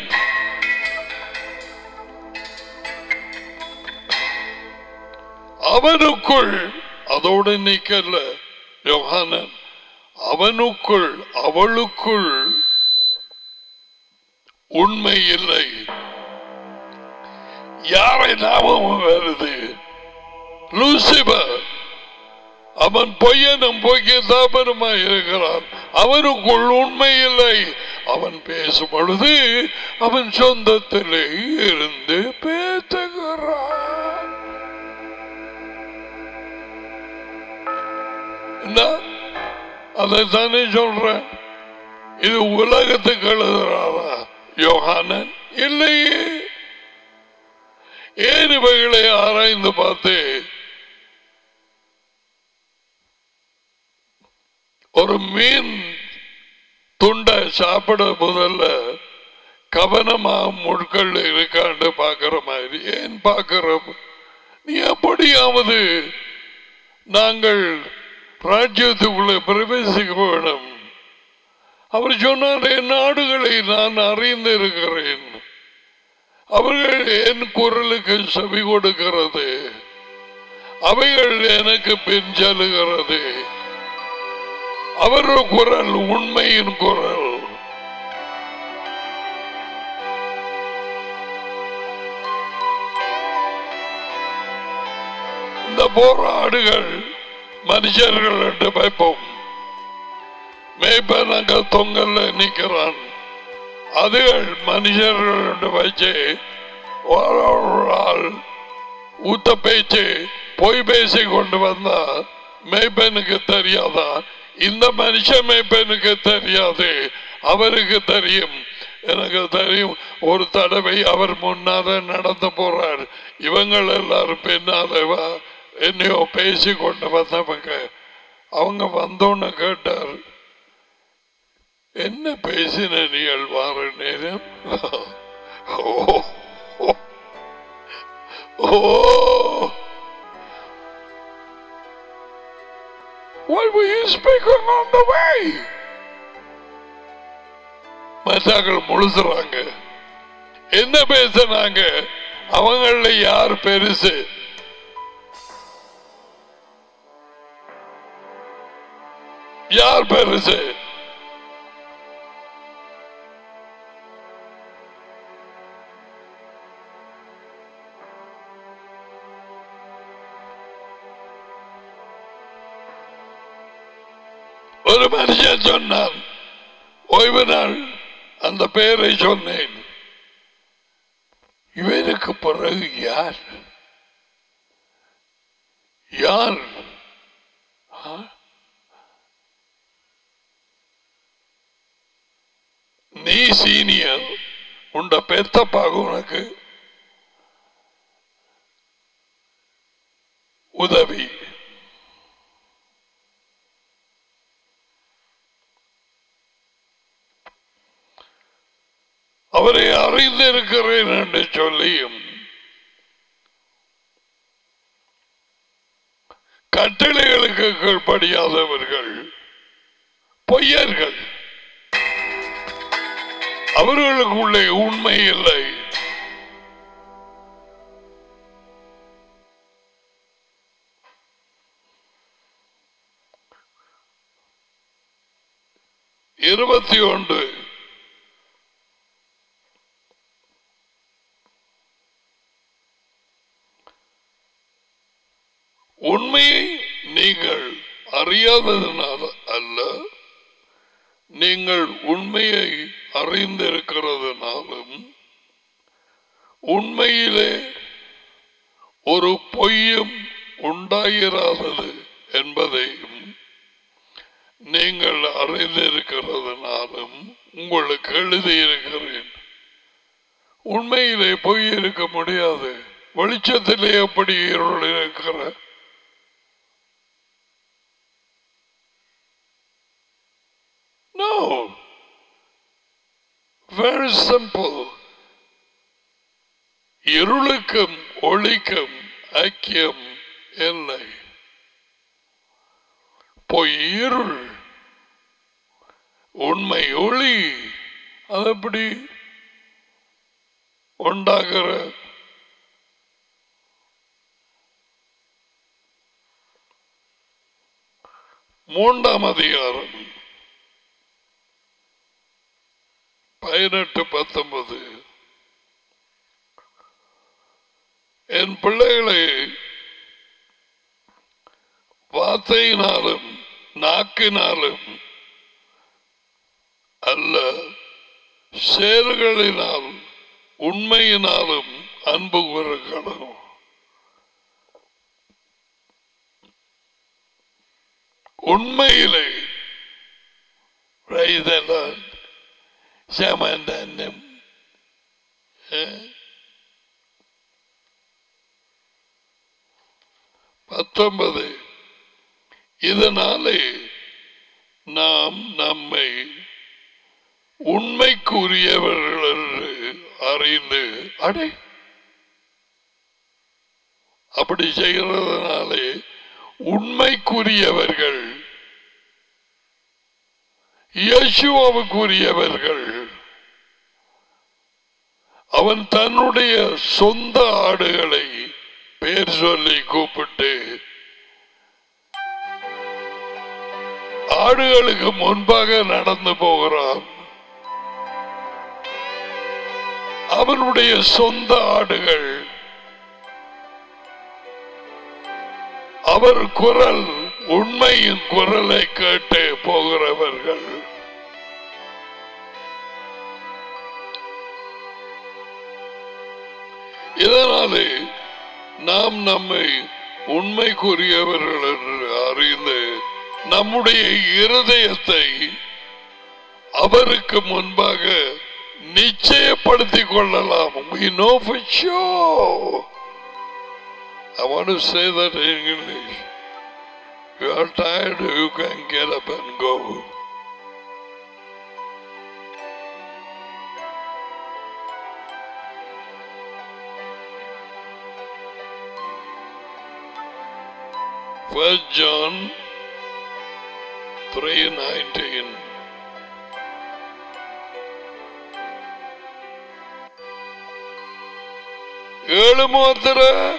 அவனுக்குள் அதோடு நிக்கல யோகானன் அவனுக்குள் அவளுக்குள் உண்மை இல்லை யாரை நாமம் வருது லூசிபர் அவன் பொய்யனும் பொய்ய தாபனமாய் இருக்கிறான் அவனுக்குள் உண்மை இல்லை அவன் பேசும் பொழுது அவன் சொந்தத்திலே இருந்து பேசுகிறான் என்ன அதைத்தானே சொல்றேன் இது உலகத்துக்கு எழுதுறாரா யோகானன் இல்லையே ஏன் இவைகளை ஆராய்ந்து பார்த்து ஒரு மீன் துண்டை சாப்பிட முதல்ல கவனமா முட்கள் இருக்காண்டு பார்க்கிற மாதிரி ஏன் பார்க்கிறோம் நீ அப்படியாவது நாங்கள் ராஜ்யத்துக்குள்ளே பிரவேசிக்க வேணும் அவர் சொன்னார் என் நாடுகளை நான் அறிந்து இருக்கிறேன் அவர்கள் என் குரலுக்கு செவி கொடுக்கிறது அவைகள் எனக்கு பின் செல்லுகிறது அவர் குரல் உண்மையின் குரல் இந்த போராடுகள் மனுஷர்கள் என்று வைப்போம் மேய்ப்பனங்க தொங்கல்ல நிற்கிறான் அதுகள் மனுஷர்கள் என்று வச்சு ஒரு ஒரு ஆள் ஊத்த பேச்சு பொய் பேசி கொண்டு வந்தா மேய்ப்பனுக்கு தெரியாதா இந்த மனுஷ மேய்ப்பனுக்கு தெரியாது அவருக்கு தெரியும் எனக்கு தெரியும் ஒரு தடவை அவர் முன்னால நடந்து போறார் இவங்கள் எல்லாரும் பின்னால வா என்னையோ பேசி கொண்டு வந்தவங்க அவங்க வந்தோன்னு கேட்டார் என்ன பேசின நீங்கள் வார நேரம் ஓ ஓ, ஓ What were you speaking on the way? மற்றாக்கள் முழுசுறாங்க என்ன பேசுனாங்க அவங்கள யார் பெருசு யார் பெருசு ஒரு மனுஷன் சொன்னான் ஓய்வு நாள் அந்த பெயரை சொன்னேன் இவருக்கு பிறகு யார் யார் ஆ? நீ சீனியர் உண்ட பெத்தப்பாக உனக்கு உதவி அவரை அறிந்திருக்கிறேன் என்று சொல்லியும் கட்டளைகளுக்கு கீழ்ப்படியாதவர்கள் பொய்யர்கள் அவர்களுக்குள்ளே உண்மை இல்லை இருபத்தி ஒன்று உண்மையை நீங்கள் அறியாததனால் அல்ல நீங்கள் உண்மையை அறிந்திருக்கிறதுனாலும் உண்மையிலே ஒரு பொய்யும் உண்டாயிராதது என்பதையும் நீங்கள் அறிந்திருக்கிறதுனாலும் உங்களுக்கு எழுதியிருக்கிறேன் உண்மையிலே பொய் இருக்க முடியாது வெளிச்சத்திலே எப்படி இருள் இருக்கிற No. Very simple. இருளுக்கும் ஒளிக்கும் ஐக்கியம் இல்லை பொய் இருள் உண்மை ஒளி அது எப்படி உண்டாகிற மூன்றாம் அதிகாரம் பதினெட்டு பத்தொன்பது என் பிள்ளைகளை வார்த்தையினாலும் நாக்கினாலும் அல்ல சேறுகளினால் உண்மையினாலும் அன்பு கூறக்கணும் உண்மையிலே Praise the Lord. சமாதானம் அஹ்? பத்தொன்பது இதனாலே நாம் நம்மை உண்மைக்குரியவர்கள் என்று அறிந்து அடே அப்படி செய்கிறதுனாலே உண்மைக்குரியவர்கள் இயேசுவாவுக்குரியவர்கள் அவன் தன்னுடைய சொந்த ஆடுகளை பேர் சொல்லி கூப்பிட்டு ஆடுகளுக்கு முன்பாக நடந்து போகிறான் அவனுடைய சொந்த ஆடுகள் அவர் குரல் உண்மையின் குரலை கேட்டு போகிறவர்கள் இதனாலே நாம் நம்மை உண்மைக்குரியவர்கள் என்று அறிந்து நம்முடைய இருதயத்தை அவருக்கு முன்பாக நிச்சயப்படுத்திக் கொள்ளலாம் we know for sure I want to say that in English you are tired you can get up and go First John three nineteen. ஏழு மாத்திர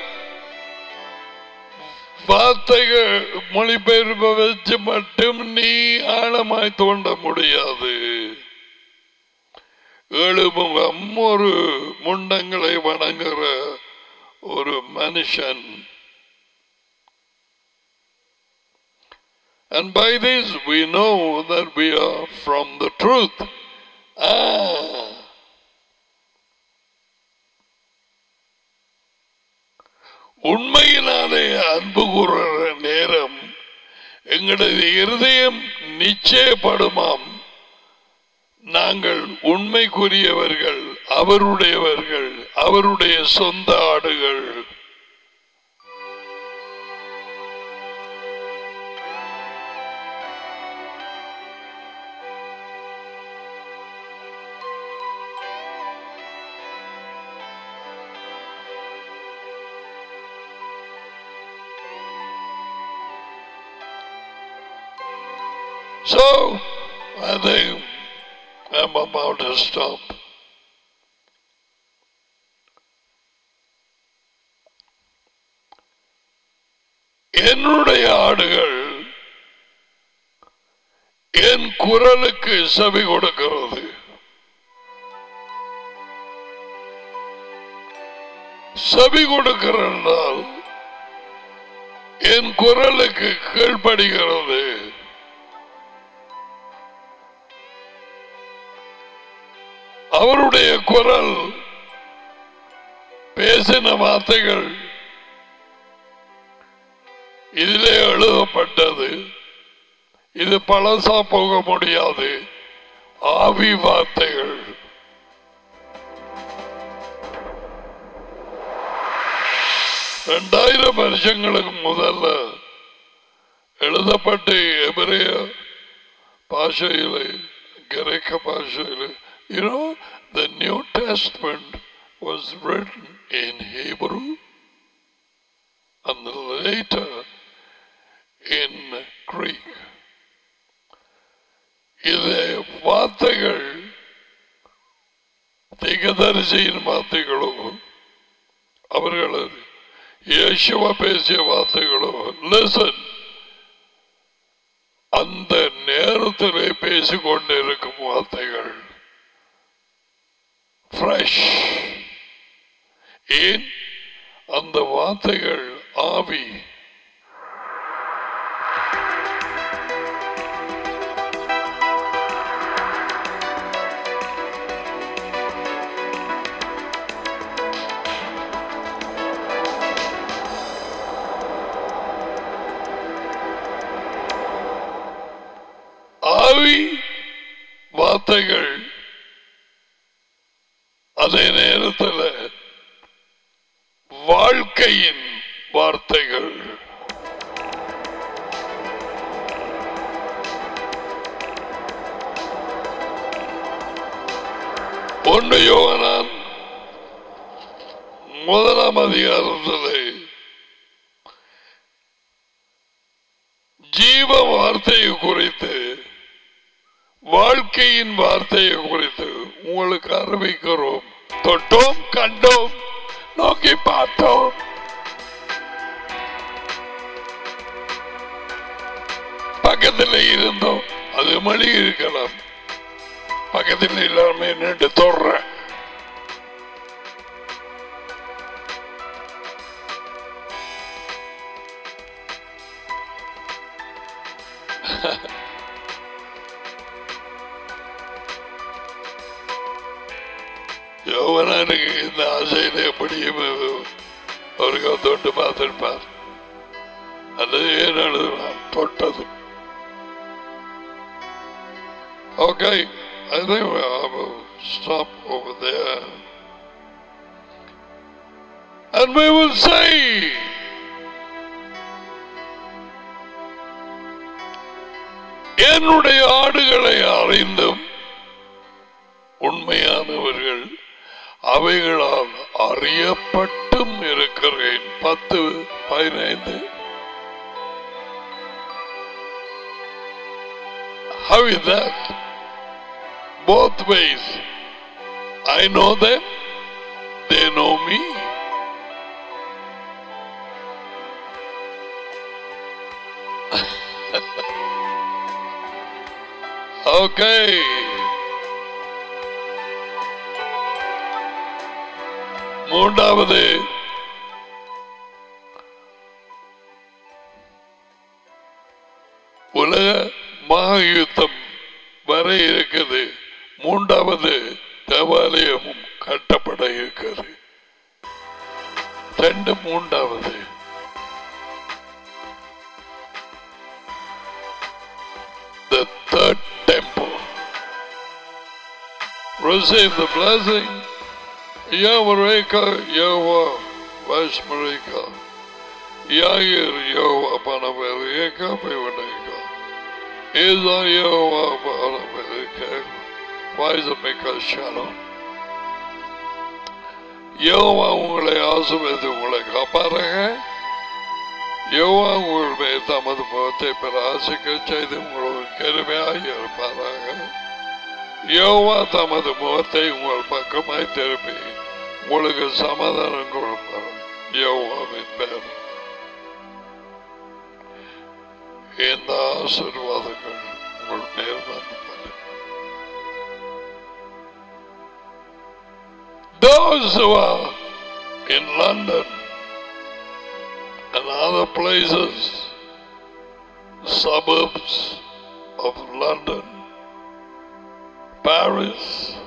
வார்த்தைகள் மொழிபெயர்ப்பை வச்சு மட்டும் நீ ஆழமாய் தோண்ட முடியாது ஏழு முகம் ஒரு முண்டங்களை வணங்குற ஒரு மனுஷன் And by this we know that we are from the truth. Ah. உண்மையினாலே அன்பு கூறுற நேரம் எங்களது இருதயம் நிச்சயப்படுமாம் நாங்கள் உண்மைக்குரியவர்கள் அவருடையவர்கள் அவருடைய சொந்த ஆடுகள் So, I think I'm about to stop. என்னுடைய ஆடுகள் என் குரலுக்கு செவி கொடுக்கிறது செவி கொடுக்கிறால் என் குரலுக்கு கீழ்ப்படுகிறது அவருடைய குரல் பேசின வார்த்தைகள் இதிலே எழுதப்பட்டது இது பழசா போக முடியாது ஆவி வார்த்தைகள் ரெண்டாயிரம் வருஷங்களுக்கு முதல்ல எழுதப்பட்டு எபிரேய பாஷையிலே கிரேக்க பாஷையிலே You know, the New Testament was written in Hebrew and later in Greek. இது வார்த்தைகள் திகதரிசியின் வார்த்தைகளோ அவர்கள் இயேசுவ பேசிய வார்த்தைகளோ லிசன் அந்த நேரத்திலே பேசிக்கொண்டிருக்கும் வார்த்தைகள் ஃப்ரெஷ் ஏன் அந்த வார்த்தைகள் ஆவி ஆவி வார்த்தைகள் அதே நேரத்தில் வாழ்க்கையின் வார்த்தைகள் ஒன்று யோகனான் முதலாம் அதிகாரத்திலே ஜீவ வார்த்தையை குறித்து வாழ்க்கையின் வார்த்தையை குறித்து உங்களுக்கு அறிவிக்கிறோம் தொட்டோம் கண்டோம் நோக்கி பார்த்தோம் பக்கத்தில் இருந்தோம் அது மணி இருக்கலாம் பக்கத்தில் எல்லாருமே நின்று தொடுறேன் யோவனானுக்கு இந்த ஆசையில எப்படியும் அவருக்கு தொட்டு பார்த்திருப்பார் அல்லது ஏன் எழுதுனார் தொட்டது Okay, I think we- I will stop over there. And we will say, என்னுடைய ஆடுகளை அறிந்தும் உண்மையானவர்கள் அவைகளால் அறியப்பட்டும் இருக்கிறேன் பத்து பதினைந்து How is that? Both ways. I know them, they know me. okay. மூன்றாவது உலக மகாயுத்தம் வர இருக்குது மூன்றாவது தேவாலயமும் கட்டப்பட இருக்கிறது ரெண்டு மூன்றாவது The third temple. Receive the blessing. Yavareka, Yahweh, Vashmarika. Yair, Yahweh, Panavareka, Pivaneka. Isa, Yahweh, Panavareka. Vaisamika, Shalom. யோவா உங்களை ஆசுவது உங்களை காப்பாருங்க யோவா உங்கள் மேல் தமது முகத்தை பிரகாசிக்க செய்து உங்களுக்கு கருமையாக இருப்பாராக யோவா தமது முகத்தை உங்கள் பக்கமாய் திருப்பி உங்களுக்கு சமாதானம் கொடுப்பார் யோவாவின் பேர் இந்த ஆசீர்வாதங்கள் உங்கள் மேல் வந்து Those who are in London and other places, suburbs of London, Paris,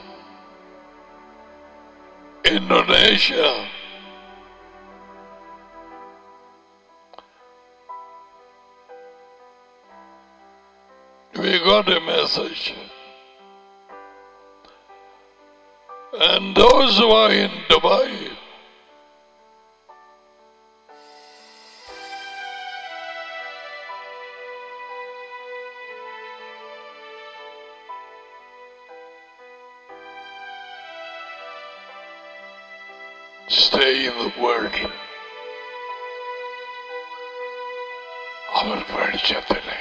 Indonesia, we got a message. And those who are in Dubai, stay in the word. அவர் வெளிச்சத்திலே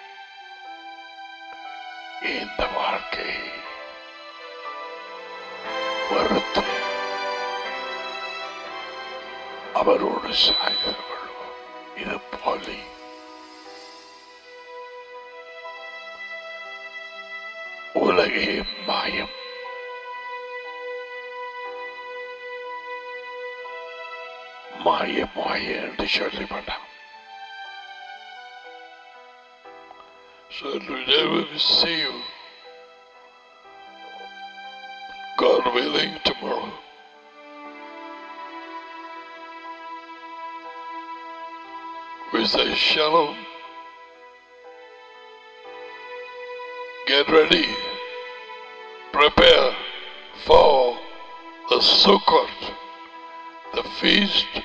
இந்த வாழ்க்கை வருத்து அவரோடு சாய்ந்து கொள்வோம் இது போலி உலகே மாயம் மாய மாய என்று சொல்லிவிட்டான் So today we will see you. God willing tomorrow. We say shalom. Get ready. Prepare for the Sukkot, the feast